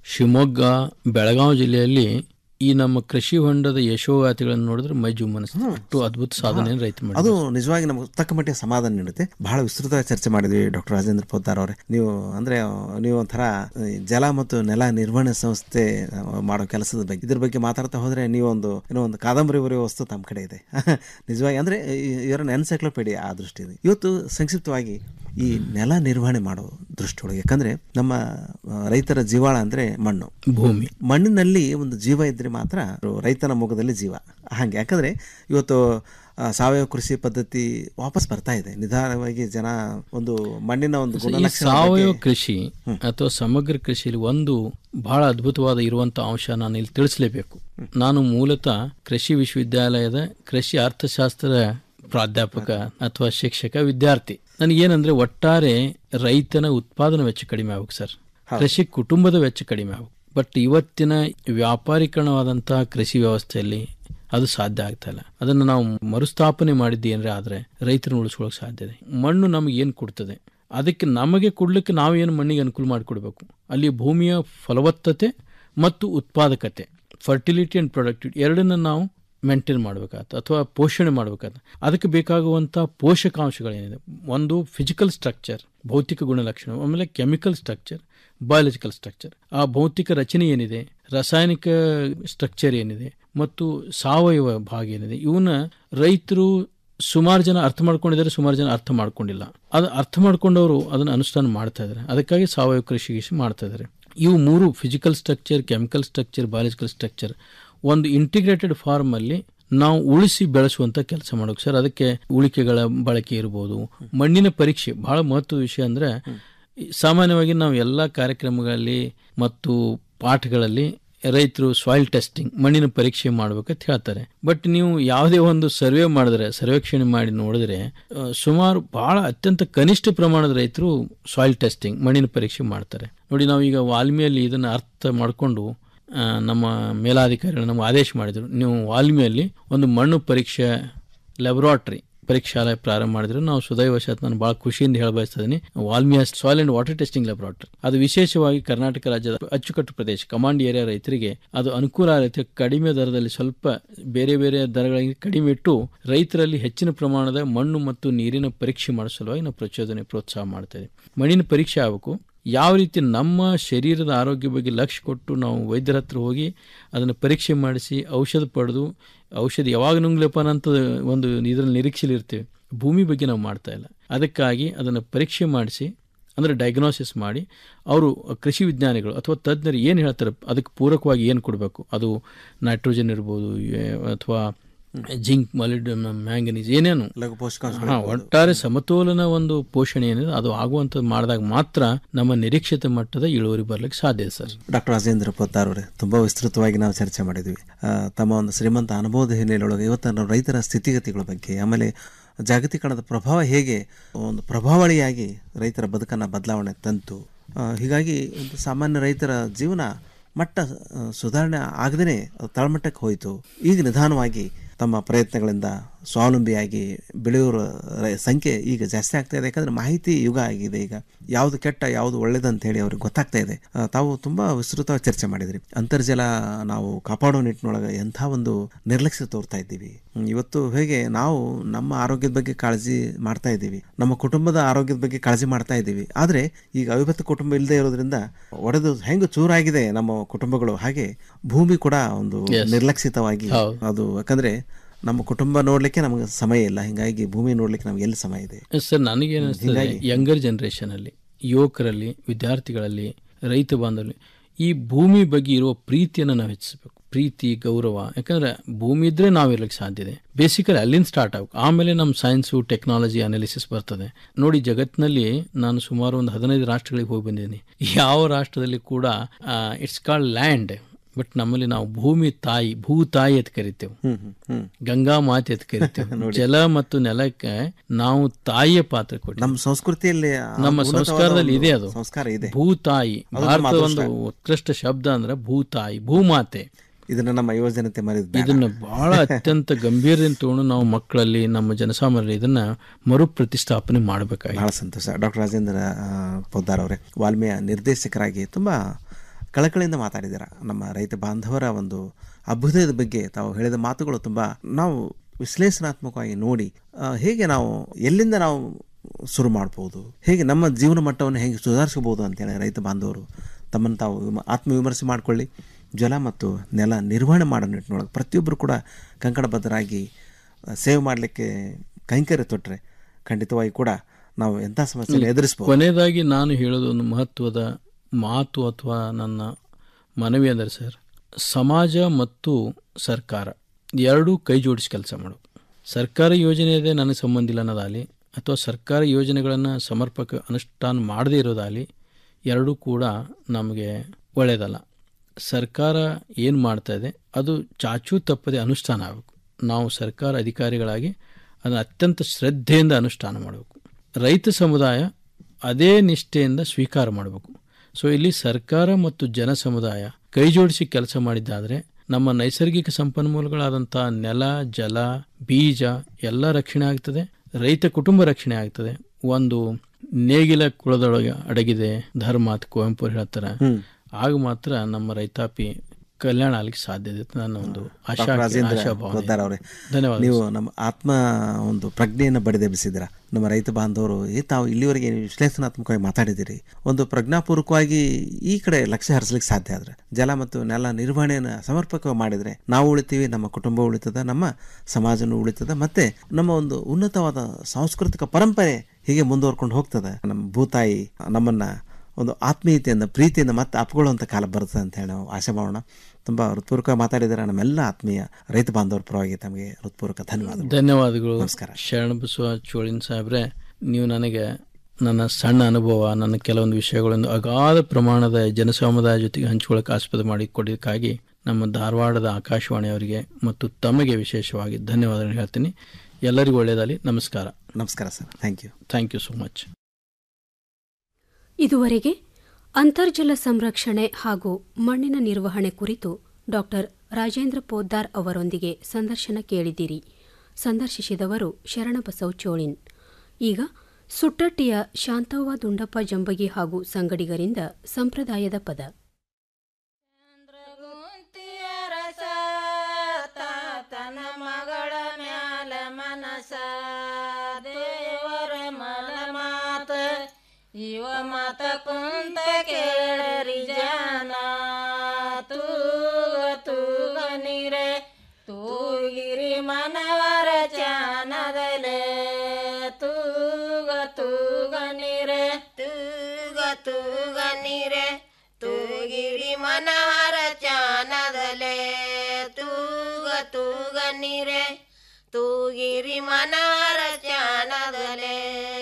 ಶಿವಮೊಗ್ಗ ಬೆಳಗಾವಿ ಜಿಲ್ಲೆಯಲ್ಲಿ ಈ ನಮ್ಮ ಕೃಷಿ ಹೊಂಡದ ಯಶೋಗಾತಿಗಳನ್ನು ನೋಡಿದ್ರೆ ಮೈ ಜುಮ್ಮನಿಸ್ತದೆ ಅಷ್ಟು ಅದ್ಭುತ ಸಾಧನೆ ರೈತ ಮಾಡಿ ಅದು ನಿಜವಾಗಿ ನಮಗೆ ತಕ್ಕ ಮಟ್ಟಿಗೆ ಸಮಾಧಾನ ನೀಡುತ್ತೆ ಬಹಳ ವಿಸ್ತೃತವಾಗಿ ಚರ್ಚೆ ಮಾಡಿದ್ವಿ ಡಾಕ್ಟರ್ ರಾಜೇಂದ್ರ ಪೋದ್ದಾರ್ ಅವರೇ ನೀವು ಅಂದ್ರೆ ನೀವು ಒಂಥರ ಈ ಜಲ ಮತ್ತು ನೆಲ ನಿರ್ವಹಣೆ ಸಂಸ್ಥೆ ಆ, ಮಾಡೋ ಕೆಲಸದ ಬಗ್ಗೆ ಇದ್ರ ಬಗ್ಗೆ ಮಾತಾಡ್ತಾ ಹೋದ್ರೆ ನೀವು ಒಂದು ಏನೋ ಒಂದು ಕಾದಂಬರಿ ಬರೆಯುವ ವಸ್ತು ತಮ್ಮ ಕಡೆ ಇದೆ ನಿಜವಾಗಿ ಅಂದ್ರೆ ಇವರ ಎನ್ಸೈಕ್ಲೋಪೀಡಿಯಾ ಆ ದೃಷ್ಟಿಯಿಂದ ಇವತ್ತು ಸಂಕ್ಷಿಪ್ತವಾಗಿ ಈ ನೆಲ ನಿರ್ವಹಣೆ ಮಾಡೋ ದೃಷ್ಟಿಯೊಳಗೆ ಯಾಕಂದ್ರೆ ನಮ್ಮ ಆ, ರೈತರ ಜೀವಾಳ ಅಂದ್ರೆ ಮಣ್ಣು ಭೂಮಿ ಮಣ್ಣಿನಲ್ಲಿ ಒಂದು ಜೀವ ಇದ್ರೆ ಮಾತ್ರ ರೈತನ ಮುಖದಲ್ಲಿ ಜೀವ ಹಾಗೆ ಯಾಕಂದ್ರೆ ಇವತ್ತು ಆ, ಸಾವಯವ ಕೃಷಿ ಪದ್ಧತಿ ವಾಪಸ್ ಬರ್ತಾ ಇದೆ ನಿಧಾನವಾಗಿ ಜನ ಒಂದು ಮಣ್ಣಿನ ಒಂದು ಈ ಗುಣಲಕ್ಷಣ ಸಾವಯವ ಬಗ್ಗೆ- ಕೃಷಿ ಅಥವಾ ಸಮಗ್ರ ಕೃಷಿಯಲ್ಲಿ ಒಂದು ಬಹಳ ಅದ್ಭುತವಾದ ಇರುವಂತಹ ಅಂಶ ನಾನು ಇಲ್ಲಿ ತಿಳಿಸಲೇಬೇಕು ನಾನು ಮೂಲತಃ ಕೃಷಿ ವಿಶ್ವವಿದ್ಯಾಲಯದ ಕೃಷಿ ಅರ್ಥಶಾಸ್ತ್ರ ಪ್ರಾಧ್ಯಾಪಕ ಅಥವಾ ಶಿಕ್ಷಕ ವಿದ್ಯಾರ್ಥಿ ನನಗೇನಂದ್ರೆ ಒಟ್ಟಾರೆ ರೈತನ ಉತ್ಪಾದನಾ ವೆಚ್ಚ ಕಡಿಮೆ ಆಗ್ಬೇಕು ಸರ್ ಕೃಷಿ ಕುಟುಂಬದ ವೆಚ್ಚ ಕಡಿಮೆ ಆಗ್ಬೇಕು ಬಟ್ ಇವತ್ತಿನ ವ್ಯಾಪಾರೀಕರಣವಾದಂತಹ ಕೃಷಿ ವ್ಯವಸ್ಥೆಯಲ್ಲಿ ಅದು ಸಾಧ್ಯ ಆಗ್ತಾ ಇಲ್ಲ ಅದನ್ನು ನಾವು ಮರುಸ್ಥಾಪನೆ ಮಾಡಿದ್ದಿ ಏನಾರ ಆದ್ರೆ ರೈತರನ್ನ ಉಳಿಸ್ಕೊಳ್ಳೋಕೆ ಸಾಧ್ಯ ಇದೆ ಮಣ್ಣು ನಮಗೆ ಏನು ಕೊಡ್ತದೆ ಅದಕ್ಕೆ ನಮಗೆ ಕೊಡ್ಲಿಕ್ಕೆ ನಾವೇನು ಮಣ್ಣಿಗೆ ಅನುಕೂಲ ಮಾಡಿಕೊಡ್ಬೇಕು ಅಲ್ಲಿ ಭೂಮಿಯ ಫಲವತ್ತತೆ ಮತ್ತು ಉತ್ಪಾದಕತೆ ಫರ್ಟಿಲಿಟಿ ಅಂಡ್ ಪ್ರೊಡಕ್ಟಿವಿಟಿ ಎರಡನ್ನ ನಾವು ಮೇಂಟೈನ್ ಮಾಡಬೇಕಾಗತ್ತೆ ಅಥವಾ ಪೋಷಣೆ ಮಾಡಬೇಕಾಗತ್ತೆ ಅದಕ್ಕೆ ಬೇಕಾಗುವಂಥ ಪೋಷಕಾಂಶಗಳೇನಿದೆ ಒಂದು ಫಿಸಿಕಲ್ ಸ್ಟ್ರಕ್ಚರ್ ಭೌತಿಕ ಗುಣಲಕ್ಷಣ ಆಮೇಲೆ ಕೆಮಿಕಲ್ ಸ್ಟ್ರಕ್ಚರ್ ಬಯಾಲಜಿಕಲ್ ಸ್ಟ್ರಕ್ಚರ್ ಆ ಭೌತಿಕ ರಚನೆ ಏನಿದೆ ರಾಸಾಯನಿಕ ಸ್ಟ್ರಕ್ಚರ್ ಏನಿದೆ ಮತ್ತು ಸಾವಯವ ಭಾಗ ಏನಿದೆ ಇವನ್ನ ರೈತರು ಸುಮಾರು ಜನ ಅರ್ಥ ಮಾಡ್ಕೊಂಡಿದ್ದಾರೆ ಸುಮಾರು ಜನ ಅರ್ಥ ಮಾಡ್ಕೊಂಡಿಲ್ಲ ಅದು ಅರ್ಥ ಮಾಡ್ಕೊಂಡವರು ಅದನ್ನು ಅನುಷ್ಠಾನ ಮಾಡ್ತಾ ಇದ್ದಾರೆ ಅದಕ್ಕಾಗಿ ಸಾವಯವ ಕೃಷಿ ಗಿಷಿ ಮಾಡ್ತಾ ಇದ್ದಾರೆ ಇವು ಮೂರು physical structure chemical structure biological structure ಒಂದು ಇಂಟಿಗ್ರೇಟೆಡ್ ಫಾರ್ಮ್ ಅಲ್ಲಿ ನಾವು ಉಳಿಸಿ ಬೆಳೆಸುವಂತ ಕೆಲಸ ಮಾಡೋಕೆ ಸರ್ ಅದಕ್ಕೆ ಉಳಿಕೆಗಳ ಬಳಕೆ ಇರ್ಬೋದು ಮಣ್ಣಿನ ಪರೀಕ್ಷೆ ಬಹಳ ಮಹತ್ವದ ವಿಷಯ ಅಂದ್ರೆ ಸಾಮಾನ್ಯವಾಗಿ ನಾವು ಎಲ್ಲ ಕಾರ್ಯಕ್ರಮಗಳಲ್ಲಿ ಮತ್ತು ಪಾಠಗಳಲ್ಲಿ ರೈತರು ಸಾಯಿಲ್ ಟೆಸ್ಟಿಂಗ್ ಮಣ್ಣಿನ ಪರೀಕ್ಷೆ ಮಾಡ್ಬೇಕಂತ ಹೇಳ್ತಾರೆ ಬಟ್ ನೀವು ಯಾವುದೇ ಒಂದು ಸರ್ವೆ ಮಾಡಿದ್ರೆ ಸರ್ವೇಕ್ಷಣೆ ಮಾಡಿ ನೋಡಿದ್ರೆ ಆ, ಸುಮಾರು ಬಹಳ ಅತ್ಯಂತ ಕನಿಷ್ಠ ಪ್ರಮಾಣದ ರೈತರು ಸಾಯಿಲ್ ಟೆಸ್ಟಿಂಗ್ ಮಣ್ಣಿನ ಪರೀಕ್ಷೆ ಮಾಡ್ತಾರೆ ನೋಡಿ ನಾವು ಈಗ ವಾಲ್ಮಿಯಲ್ಲಿ ಇದನ್ನು ಅರ್ಥ ಮಾಡಿಕೊಂಡು ಆ, ನಮ್ಮ ಮೇಲಾಧಿಕಾರಿಗಳು ನಮ್ಗೆ ಆದೇಶ ಮಾಡಿದರು ನೀವು ವಾಲ್ಮಿಯಲ್ಲಿ ಒಂದು ಮಣ್ಣು ಪರೀಕ್ಷೆ ಲ್ಯಾಬೊರೇಟರಿ ಪರೀಕ್ಷಾಲಯ ಪ್ರಾರಂಭ ಮಾಡಿದ್ರು ನಾವು ಸುದೈವಶಾತ್ ನಾನು ಬಹಳ ಖುಷಿಯಿಂದ ಹೇಳ ಬಯಸ್ತಾ ಇದ್ದೀನಿ ವಾಲ್ಮಿಯಾ soil and water testing laboratory ಅದು ವಿಶೇಷವಾಗಿ ಕರ್ನಾಟಕ ರಾಜ್ಯದ ಅಚ್ಚುಕಟ್ಟು ಪ್ರದೇಶ ಕಮಾಂಡ್ ಏರಿಯಾ ರೈತರಿಗೆ ಅದು ಅನುಕೂಲ ಆಗುತ್ತೆ ಕಡಿಮೆ ದರದಲ್ಲಿ ಸ್ವಲ್ಪ ಬೇರೆ ಬೇರೆ ದರಗಳಿಗೆ ಕಡಿಮೆ ಇಟ್ಟು ರೈತರಲ್ಲಿ ಹೆಚ್ಚಿನ ಪ್ರಮಾಣದ ಮಣ್ಣು ಮತ್ತು ನೀರಿನ ಪರೀಕ್ಷೆ ಮಾಡೋ ಸಲುವಾಗಿ ನಾವು ಪ್ರಚೋದನೆ ಪ್ರೋತ್ಸಾಹ ಮಾಡ್ತಾ ಇದ್ದೀವಿ ಮಣ್ಣಿನ ಪರೀಕ್ಷೆ ಆಗಬೇಕು ಯಾವ ರೀತಿ ನಮ್ಮ ಶರೀರದ ಆರೋಗ್ಯ ಬಗ್ಗೆ ಲಕ್ಷ್ಯ ಕೊಟ್ಟು ನಾವು ವೈದ್ಯರ ಹತ್ರ ಹೋಗಿ ಅದನ್ನು ಪರೀಕ್ಷೆ ಮಾಡಿಸಿ ಔಷಧ ಪಡೆದು ಔಷಧ ಯಾವಾಗ ನುಂಗ್ಲಪ್ಪ ಅಂತ ಒಂದು ಇದರಲ್ಲಿ ನಿರೀಕ್ಷೆಲಿ ಇರ್ತೀವಿ ಭೂಮಿ ಬಗ್ಗೆ ನಾವು ಮಾಡ್ತಾ ಇಲ್ಲ ಅದಕ್ಕಾಗಿ ಅದನ್ನು ಪರೀಕ್ಷೆ ಮಾಡಿಸಿ ಅಂದರೆ ಡಯಾಗ್ನೋಸಿಸ್ ಮಾಡಿ ಅವರು ಕೃಷಿ ವಿಜ್ಞಾನಿಗಳು ಅಥವಾ ತಜ್ಞರು ಏನು ಹೇಳ್ತಾರೆ ಅದಕ್ಕೆ ಪೂರಕವಾಗಿ ಏನು ಕೊಡಬೇಕು ಅದು ನೈಟ್ರೋಜನ್ ಇರ್ಬೋದು ಏ- ಅಥವಾ ಜಿಂಕ್ ಮಾಲಿಡ್ ಮ್ಯಾಂಗನೀಸ್ ಏನೇನು ಲಘು ಪೋಷಕಾಂಶಗಳು ಹಾ, ಇರ್ಬೋದು. ಒಟ್ಟಾರೆ ಸಮತೋಲನ ಒಂದು ಪೋಷಣೆ ಏನಿದೆ ಅದು ಆಗುವಂಥದ್ದು ಮಾಡಿದಾಗ ಮಾತ್ರ ನಮ್ಮ ನಿರೀಕ್ಷಿತ ಮಟ್ಟದ ಇಳುವರಿ ಬರ್ಲಿಕ್ಕೆ ಸಾಧ್ಯ ಇದೆ ಸರ್ ಡಾಕ್ಟರ್ ರಾಜೇಂದ್ರ ಪೋದ್ದಾರ್ ಅವರೇ ತುಂಬಾ ವಿಸ್ತೃತವಾಗಿ ನಾವು ಚರ್ಚೆ ಮಾಡಿದ್ವಿ ಆ, ತಮ್ಮ ಒಂದು ಶ್ರೀಮಂತ ಅನುಭವದ ಹಿನ್ನೆಲೆಯೊಳಗೆ ಇವತ್ತು ನಾವು ರೈತರ ಸ್ಥಿತಿಗತಿಗಳ ಬಗ್ಗೆ ಆಮೇಲೆ ಜಾಗತೀಕರಣದ ಪ್ರಭಾವ ಹೇಗೆ ಒಂದು ಪ್ರಭಾವಳಿಯಾಗಿ ರೈತರ ಬದುಕನ್ನು ಬದಲಾವಣೆ ತಂತು ಆ, ಹೀಗಾಗಿ ಒಂದು ಸಾಮಾನ್ಯ ರೈತರ ಜೀವನ ಮಟ್ಟ ಆ, ಸುಧಾರಣೆ ಆಗದೇ ತಳಮಟ್ಟಕ್ಕೆ ಹೋಯಿತು ಈಗ ನಿಧಾನವಾಗಿ ತಮ್ಮ ಪ್ರಯತ್ನಗಳಿಂದ ಸ್ವಾವಲಂಬಿಯಾಗಿ ಬೆಳೆಯೋರ ರೈ- ಸಂಖ್ಯೆ ಈಗ ಜಾಸ್ತಿ ಆಗ್ತಾ ಇದೆ ಯಾಕಂದ್ರೆ ಮಾಹಿತಿ ಯುಗ ಆಗಿದೆ ಈಗ ಯಾವುದು ಕೆಟ್ಟ ಯಾವುದು ಒಳ್ಳೇದು ಅಂತ ಹೇಳಿ ಅವ್ರಿಗೆ ಗೊತ್ತಾಗ್ತಾ ಇದೆ ಆ, ತಾವು ತುಂಬಾ ವಿಸ್ತೃತವಾಗಿ ಚರ್ಚೆ ಮಾಡಿದ್ರಿ ಅಂತರ್ಜಲ ನಾವು ಕಾಪಾಡೋ ನಿಟ್ಟಿನೊಳಗೆ ಎಂಥ ಒಂದು ನಿರ್ಲಕ್ಷ್ಯ ತೋರ್ತಾ ಇದ್ದೀವಿ ಹ್ಮ್, ಇವತ್ತು ಹೇಗೆ ನಾವು ನಮ್ಮ ಆರೋಗ್ಯದ ಬಗ್ಗೆ ಕಾಳಜಿ ಮಾಡ್ತಾ ಇದ್ದೀವಿ ನಮ್ಮ ಕುಟುಂಬದ ಆರೋಗ್ಯದ ಬಗ್ಗೆ ಕಾಳಜಿ ಮಾಡ್ತಾ ಇದ್ದೀವಿ ಆದ್ರೆ ಈಗ ಅವಿಭಕ್ತ ಕುಟುಂಬ ಇಲ್ಲದೆ ಇರೋದ್ರಿಂದ ಒಡೆದು ಹೆಂಗೆ ಚೂರಾಗಿದೆ ನಮ್ಮ ಕುಟುಂಬಗಳು ಹಾಗೆ ಭೂಮಿ ಕೂಡ ಒಂದು Yes. ನಿರ್ಲಕ್ಷಿತವಾಗಿ ಹೌದು. ಅದು ಯಾಕಂದ್ರೆ ನಮ್ಮ ಕುಟುಂಬ ನೋಡ್ಲಿಕ್ಕೆ ನಮಗೆ ಸಮಯ ಇಲ್ಲ ಹಿಂಗಾಗಿ ಭೂಮಿ ನೋಡ್ಲಿಕ್ಕೆ ನಮ್ಗೆ ಎಲ್ಲಿ ಸಮಯ ಇದೆ ಸರ್ ನನಗೇನಿಸ್ತದೆ ಹೀಗಾಗಿ ಯಂಗರ್ ಜನರೇಷನ್ ಅಲ್ಲಿ ಯುವಕರಲ್ಲಿ ವಿದ್ಯಾರ್ಥಿಗಳಲ್ಲಿ ರೈತ ಬಾಂಧವರಲ್ಲಿ ಈ ಭೂಮಿ ಬಗ್ಗೆ ಇರುವ ಪ್ರೀತಿಯನ್ನು ನಾವು ಹೆಚ್ಚಿಸಬೇಕು ಪ್ರೀತಿ ಗೌರವ ಯಾಕಂದ್ರೆ ಭೂಮಿ ಇದ್ರೆ ನಾವು ಇರ್ಲಿಕ್ಕೆ ಸಾಧ್ಯ ಇದೆ ಬೇಸಿಕಲಿ ಅಲ್ಲಿಂದ ಸ್ಟಾರ್ಟ್ ಆಗಬೇಕು ಆಮೇಲೆ ನಮ್ಮ ಸೈನ್ಸು ಟೆಕ್ನಾಲಜಿ ಅನಾಲಿಸಿಸ್ ಬರ್ತದೆ ನೋಡಿ ಜಗತ್ತಿನಲ್ಲಿ ನಾನು ಸುಮಾರು ಒಂದು ಹದಿನೈದು ರಾಷ್ಟ್ರಗಳಿಗೆ ಹೋಗಿ ಬಂದಿದ್ದೀನಿ ಯಾವ ರಾಷ್ಟ್ರದಲ್ಲಿ ಕೂಡ ಇಟ್ಸ್ ಕಾಲ್ಡ್ ಲ್ಯಾಂಡ್ ಬಟ್ ನಮ್ಮಲ್ಲಿ ನಾವು ಭೂಮಿ ತಾಯಿ ಭೂ ತಾಯಿ ಅಂತ ಕರಿತೇವೆ ಹ್ಮ್ ಹ್ಮ್ ಹ್ಮ್ ಗಂಗಾ ಮಾತೆ ಅಂತ ಕರಿತೇವೆ ಜಲ ಮತ್ತು ನೆಲಕ್ಕೆ ನಾವು ತಾಯಿಯ ಪಾತ್ರ ಕೊಟ್ಟು ನಮ್ಮ ಸಂಸ್ಕೃತಿಯಲ್ಲಿ ಆ ನಮ್ಮ ಉನ್ನತವಾದ ಸಂಸ್ಕಾರದಲ್ಲಿ ಒಂದು ಇದೆ ಅದು ಸಂಸ್ಕಾರ ಇದೆ ಭೂತಾಯಿ ಅದು ನಮ್ಮ ಭಾರತದ ಒಂದು ಅದೃಷ್ಟ. ಉತ್ಕೃಷ್ಟ ಶಬ್ದ ಅಂದ್ರೆ ಭೂತಾಯಿ ಭೂಮಾತೆ ಇದನ್ನ ನಮ್ಮ ಯುವಜನತೆ ಮರಿದ್ ಇದನ್ನ ಬಹಳ ಅತ್ಯಂತ ಗಂಭೀರದಿಂದ ತಗೊಂಡು ನಾವು ಮಕ್ಕಳಲ್ಲಿ ನಮ್ಮ ಜನಸಾಮಾನ್ಯರಲ್ಲಿ ಇದನ್ನ ಮರು ಪ್ರತಿಷ್ಠಾಪನೆ ಮಾಡಬೇಕಾಗಿ ಬಹಳ ಸಂತೋಷ ಡಾಕ್ಟರ್ ರಾಜೇಂದ್ರ ಆ, ಪೊದ್ದಾರ್ ಅವರೇ ವಾಲ್ಮೀಯ ನಿರ್ದೇಶಕರಾಗಿ ತುಂಬಾ ಕಳಕಳಿಯಿಂದ ಮಾತಾಡಿದ್ದೀರಾ ನಮ್ಮ ರೈತ ಬಾಂಧವರ ಒಂದು ಅಭ್ಯುದಯದ ಬಗ್ಗೆ ತಾವು ಹೇಳಿದ ಮಾತುಗಳು ತುಂಬ ನಾವು ವಿಶ್ಲೇಷಣಾತ್ಮಕವಾಗಿ ನೋಡಿ ಆ, ಹೇಗೆ ನಾವು ಎಲ್ಲಿಂದ ನಾವು ಶುರು ಮಾಡ್ಬೋದು ಹೇಗೆ ನಮ್ಮ ಜೀವನ ಮಟ್ಟವನ್ನು ಹೇಗೆ ಸುಧಾರಿಸಬಹುದು ಅಂತೇಳಿ ರೈತ ಬಾಂಧವರು ತಮ್ಮನ್ನು ತಾವು ವಿಮ- ಆತ್ಮವಿಮರ್ಶೆ ಮಾಡಿಕೊಳ್ಳಿ ಜಲ ಮತ್ತು ನೆಲ ನಿರ್ವಹಣೆ ಮಾಡೋ ನಿಟ್ಟಿನೊಳಗೆ ಪ್ರತಿಯೊಬ್ಬರು ಕೂಡ ಕಂಕಣಬದ್ಧರಾಗಿ ಆ, ಸೇವೆ ಮಾಡಲಿಕ್ಕೆ ಕೈಂಕರ್ಯ ತೊಟ್ಟರೆ ಖಂಡಿತವಾಗಿ ಕೂಡ ನಾವು ಎಂಥ ಸಮಸ್ಯೆ ಎದುರಿಸ್ಬೋದು ಕೊನೆಯದಾಗಿ ನಾನು ಹೇಳೋದು ಒಂದು ಮಹತ್ವದ ಮಾತು ಅಥವಾ ನನ್ನ ಮನವಿ ಅಂದರೆ ಸರ್ ಸಮಾಜ ಮತ್ತು ಸರ್ಕಾರ ಎರಡೂ ಕೈ ಜೋಡಿಸಿ ಕೆಲಸ ಮಾಡು ಸರ್ಕಾರ ಯೋಜನೆ ಇದೆ ನನಗೆ ಸಂಬಂಧ ಇಲ್ಲ ಅನ್ನೋದಾಗಲಿ ಅಥವಾ ಸರ್ಕಾರ ಯೋಜನೆಗಳನ್ನು ಸಮರ್ಪಕ ಅನುಷ್ಠಾನ ಮಾಡದೇ ಇರೋದಾಗಲಿ ಎರಡೂ ಕೂಡ ನಮಗೆ ಒಳ್ಳೆಯದಲ್ಲ ಸರ್ಕಾರ ಏನು ಮಾಡ್ತಾ ಇದೆ ಅದು ಚಾಚೂ ತಪ್ಪದೆ ಅನುಷ್ಠಾನ ಆಗಬೇಕು ನಾವು ಸರ್ಕಾರ ಅಧಿಕಾರಿಗಳಾಗಿ ಅದನ್ನು ಅತ್ಯಂತ ಶ್ರದ್ಧೆಯಿಂದ ಅನುಷ್ಠಾನ ಮಾಡಬೇಕು ರೈತ ಸಮುದಾಯ ಅದೇ ನಿಷ್ಠೆಯಿಂದ ಸ್ವೀಕಾರ ಮಾಡಬೇಕು ಸೊ ಇಲ್ಲಿ ಸರ್ಕಾರ ಮತ್ತು ಜನ ಸಮುದಾಯ ಕೈ ಜೋಡಿಸಿ ಕೆಲಸ ಮಾಡಿದ್ದಾದರೆ ನಮ್ಮ ನೈಸರ್ಗಿಕ ಸಂಪನ್ಮೂಲಗಳಾದಂಥ ನೆಲ ಜಲ ಬೀಜ ಎಲ್ಲ ರಕ್ಷಣೆ ಆಗ್ತದೆ ರೈತ ಕುಟುಂಬ ರಕ್ಷಣೆ ಆಗ್ತದೆ ಒಂದು ನೇಗಿಲ ಕುಳದೊಳಗೆ ಅಡಗಿದೆ ಧರ್ಮ ಅಂತ ಕುವೆಂಪು ಅವ್ರು ಹೇಳ್ತಾರೆ ಆಗ ಮಾತ್ರ ನಮ್ಮ ರೈತಾಪಿ ಕಲ್ಯಾಣ ಆಗ್ಲಿಕ್ಕೆ ಸಾಧ್ಯ ಇದೆ ಅಂತ ನನ್ನ ಒಂದು ಆಶಾ ಡಾಕ್ಟರ್ ರಾಜೇಂದ್ರ ಆಶಾಭಾವನೆ. ಪೋದ್ದಾರ್ ಅವರೇ ಧನ್ಯವಾದ ನೀವು ನಮ್ಮ ಆತ್ಮ ಒಂದು ಪ್ರಜ್ಞೆಯನ್ನು ಬಡಿದೆಬ್ಬಿಸಿದ್ರ ನಮ್ಮ ರೈತ ಬಾಂಧವರು ಏ ತಾವು ಇಲ್ಲಿವರೆಗೆ ನೀವು ವಿಶ್ಲೇಷಣಾತ್ಮಕವಾಗಿ ಮಾತಾಡಿದಿರಿ ಒಂದು ಪ್ರಜ್ಞಾಪೂರ್ವಕವಾಗಿ ಈ ಕಡೆ ಲಕ್ಷ್ಯ ಹರಿಸ್ಲಿಕ್ಕೆ ಸಾಧ್ಯ ಆದ್ರೆ ಜಲ ಮತ್ತು ನೆಲ ನಿರ್ವಹಣೆಯನ್ನು ಸಮರ್ಪಕವಾಗಿ ಮಾಡಿದ್ರೆ ನಾವು ಉಳಿತೀವಿ ನಮ್ಮ ಕುಟುಂಬ ಉಳಿತದ ನಮ್ಮ ಸಮಾಜನೂ ಉಳಿತದ ಮತ್ತೆ ನಮ್ಮ ಒಂದು ಉನ್ನತವಾದ ಸಾಂಸ್ಕೃತಿಕ ಪರಂಪರೆ ಹೀಗೆ ಮುಂದುವರ್ಕೊಂಡು ಹೋಗ್ತದೆ ನಮ್ಮ ಭೂತಾಯಿ ನಮ್ಮನ್ನ ಒಂದು ಆತ್ಮೀಯತೆಯಿಂದ ಪ್ರೀತಿಯಿಂದ ಮತ್ತೆ ಅಪ್ಕೊಳ್ಳುವಂಥ ಕಾಲ ಬರ್ತದೆ ಅಂತ ಹೇಳಿ ನಾವು ಆಶೆ ಮಾಡೋಣ ತುಂಬ ಹೃತ್ಪೂರ್ವಕ ಮಾತಾಡಿದರೆ ನಮ್ಮೆಲ್ಲ ಆತ್ಮೀಯ ರೈತ ಬಾಂಧವರ ಪರವಾಗಿ ತಮಗೆ ಹೃತ್ಪೂರ್ವಕ ಧನ್ಯವಾದಗಳು ಧನ್ಯವಾದಗಳು ನಮಸ್ಕಾರ ಶರಣಬಸವ ಚೋಳಿನ್ ಸಾಹೇಬ್ರೆ ನೀವು ನನಗೆ ನನ್ನ ಸಣ್ಣ ಅನುಭವ ನನ್ನ ಕೆಲವೊಂದು ವಿಷಯಗಳನ್ನು ಅಗಾಧ ಪ್ರಮಾಣದ ಜನಸಮುದಾಯ ಜೊತೆಗೆ ಹಂಚಿಕೊಳ್ಳಕ್ಕೆ ಆಸ್ಪದ ಮಾಡಿ ಕೊಡೋದಕ್ಕಾಗಿ ನಮ್ಮ ಧಾರವಾಡದ ಆಕಾಶವಾಣಿಯವರಿಗೆ ಮತ್ತು ತಮಗೆ ವಿಶೇಷವಾಗಿ ಧನ್ಯವಾದಗಳು ಹೇಳ್ತೀನಿ ಎಲ್ಲರಿಗೂ ಒಳ್ಳೆಯದಾಗಲಿ ನಮಸ್ಕಾರ ನಮಸ್ಕಾರ sir thank you thank you so much ಇದುವರೆಗೆ ಅಂತರ್ಜಲ ಸಂರಕ್ಷಣೆ ಹಾಗೂ ಮಣ್ಣಿನ ನಿರ್ವಹಣೆ ಕುರಿತು ಡಾಕ್ಟರ್ ರಾಜೇಂದ್ರ ಪೋದ್ದಾರ್ ಅವರೊಂದಿಗೆ ಸಂದರ್ಶನ ಕೇಳಿದಿರಿ ಸಂದರ್ಶಿಸಿದವರು ಶರಣಬಸವ್ ಚೋಳಿನ್ ಈಗ ಸುಟ್ಟಟ್ಟಿಯ ಶಾಂತವ್ವ ದುಂಡಪ್ಪ ಜಂಬಗಿ ಹಾಗೂ ಸಂಗಡಿಗರಿಂದ ಸಂಪ್ರದಾಯದ ಪದ ತನ ಮಗಳ ಮ್ಯಾಲ ಮನಸ ದೇವರ ಮನ ಮಾತ ಇವ ಮಾತ ಕುಂತ ಕೇಳರಿ ಜಾನ ತೂಗ ತೂಗ ನೀರೆ ತೂಗಿರಿ ಮನವರ ಚಾನದಲೆ ತೂಗ ತೂಗ ನೀರೆ ತೂಗ ತೂಗ ನೀರೆ ತೂಗಿರಿ ಮನವರ ಚಾನದಲೆ ತೂಗ ತೂಗ ನೀರೆ ತೂಗಿರಿ ಮನವರ ಚಾನದಲೆ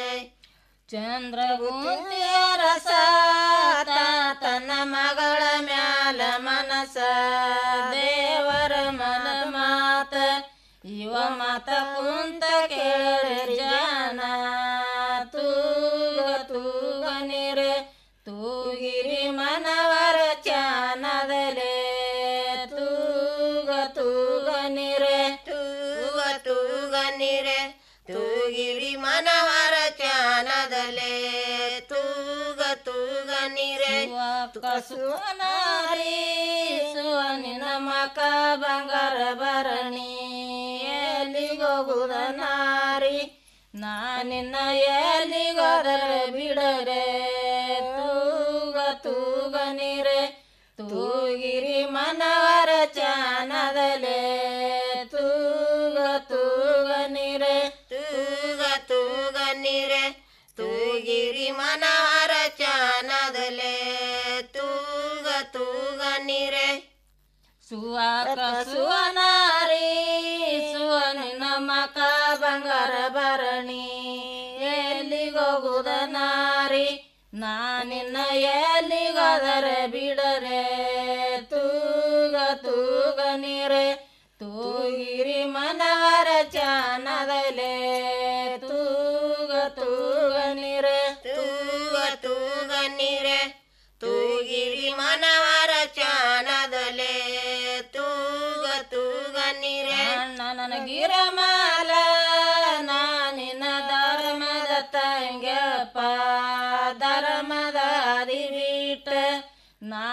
ಚಂದ್ರಗುಂತಿಯ ರಸ ತನ್ನ ಮಗಳ ಮ್ಯಾಲ ಮನಸ ದೇವರ ಮನ ಮಾತ ಇವ ಮಾತ ಕುಂತ ಕೇಳಿ ಜಾನ ತೂಗ ತೂಗ ನೀರೆ ತೂಗಿರಿ ಮನವರ ಚಾನದಲೆ ತೂಗ ತೂಗ ನೀರೆ ತೂಗ ತೂಗ ನೀರೆ ತೂಗಿರಿ ಮನವರ ಚಾನದಲೆ ತೂಗ ತೂಗ ನೀರೆ ಕಸುವನಾರಿ ಸುವನಿನ ಮಕ ಬಂಗಾರ ಭರಣಿ ಎಲ್ಲಿಗೋಗುದ ನಾರಿ ನಾನಿನ್ನ ಎಲ್ಲಿಗೋದರ ಬಿಡರೆ ತೂಗ ತೂಗ ನೀರೆ ತೂಗಿರಿ ಮನವರ ಚಾನದಲೆ ತೂಗ ತೂಗ ನೀರೆ ತೂಗ ತೂಗ ನೀರೆ ತೂಗಿರಿ ಮನವರ ಚಾನದಲೆ ತೂಗ ತೂಗ ನೀರೆ ಸುವಾಕ ಸುವನಾರಿ ಸುವನಿನ ಮಕ ಬಂಗಾರ ಭರಣಿ ಎಲ್ಲಿಗೋಗುದ ನಾರಿ ನಾನಿನ್ನ ಎಲ್ಲಿಗೋದರ ಬಿಡರೆ ತೂಗ ತೂಗ ನೀರೆ ತೂಗಿರಿ ಮನವರ ಚಾನದಲೆ ತೂಗ ತೂಗ ನೀರೆ ತೂಗ ತೂಗ ನೀರೆ ತೂಗಿರಿ ಮನವರ ಚಾನದಲೆ ತೂಗ ತೂಗ ನೀರೆ ನನಗಿರ ಮಾಲ ನಾನಿನ ಧರ್ಮದ ತಂಗಪ್ಪ ಧರ್ಮದ ಅದಿಬಿಟ್ಟ ನಾನ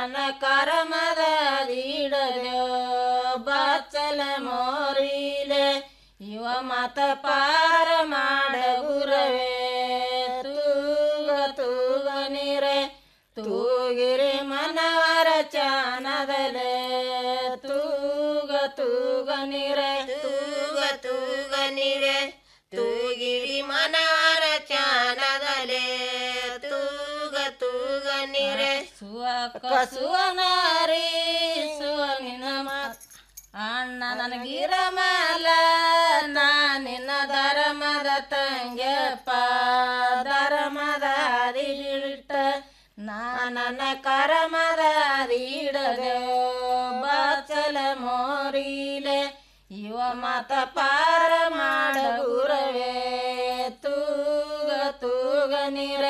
ನನ್ನ ಕರಮದ ದೀಡದೆ ಬಾಚಲ ಮೋರಿಲೆ ಇವ ಮತ ಪಾರ ಮಾಡ ಗುರವೇ ತೂಗ ತೂಗ ನೀರೆ ತೂಗಿರಿ ಮನವರ ಚಾನದಲೆ ತೂಗ ತೂಗ ನೀರೆ ತೂಗ ತೂಗ ನೀರೆ ತೂಗಿರಿ ಮನವರ ಚಾನದಲೆ ತೂಗ ತೂಗ ನೀರೆ ಕಸುವನಾರಿ ಸುವನಿನ ಮಾತ್ ಅಣ್ಣ ನನಗಿರಮಲ ನಾ ನಿನ್ನ ಧರ್ಮದ ತಂಗ್ಯಪ್ಪ ಧರ್ಮದ ಅದಿಡಿಟ್ಟ ನಾ ನನ್ನ ಕರಮದ ಅದಿಡದೆ ಬಾಚಲ ಮೋರಿಲೆ ಇವ ಮತ ಪಾರ ಮಾಡ ಗುರವೇ ತೂಗ ತೂಗ ನೀರ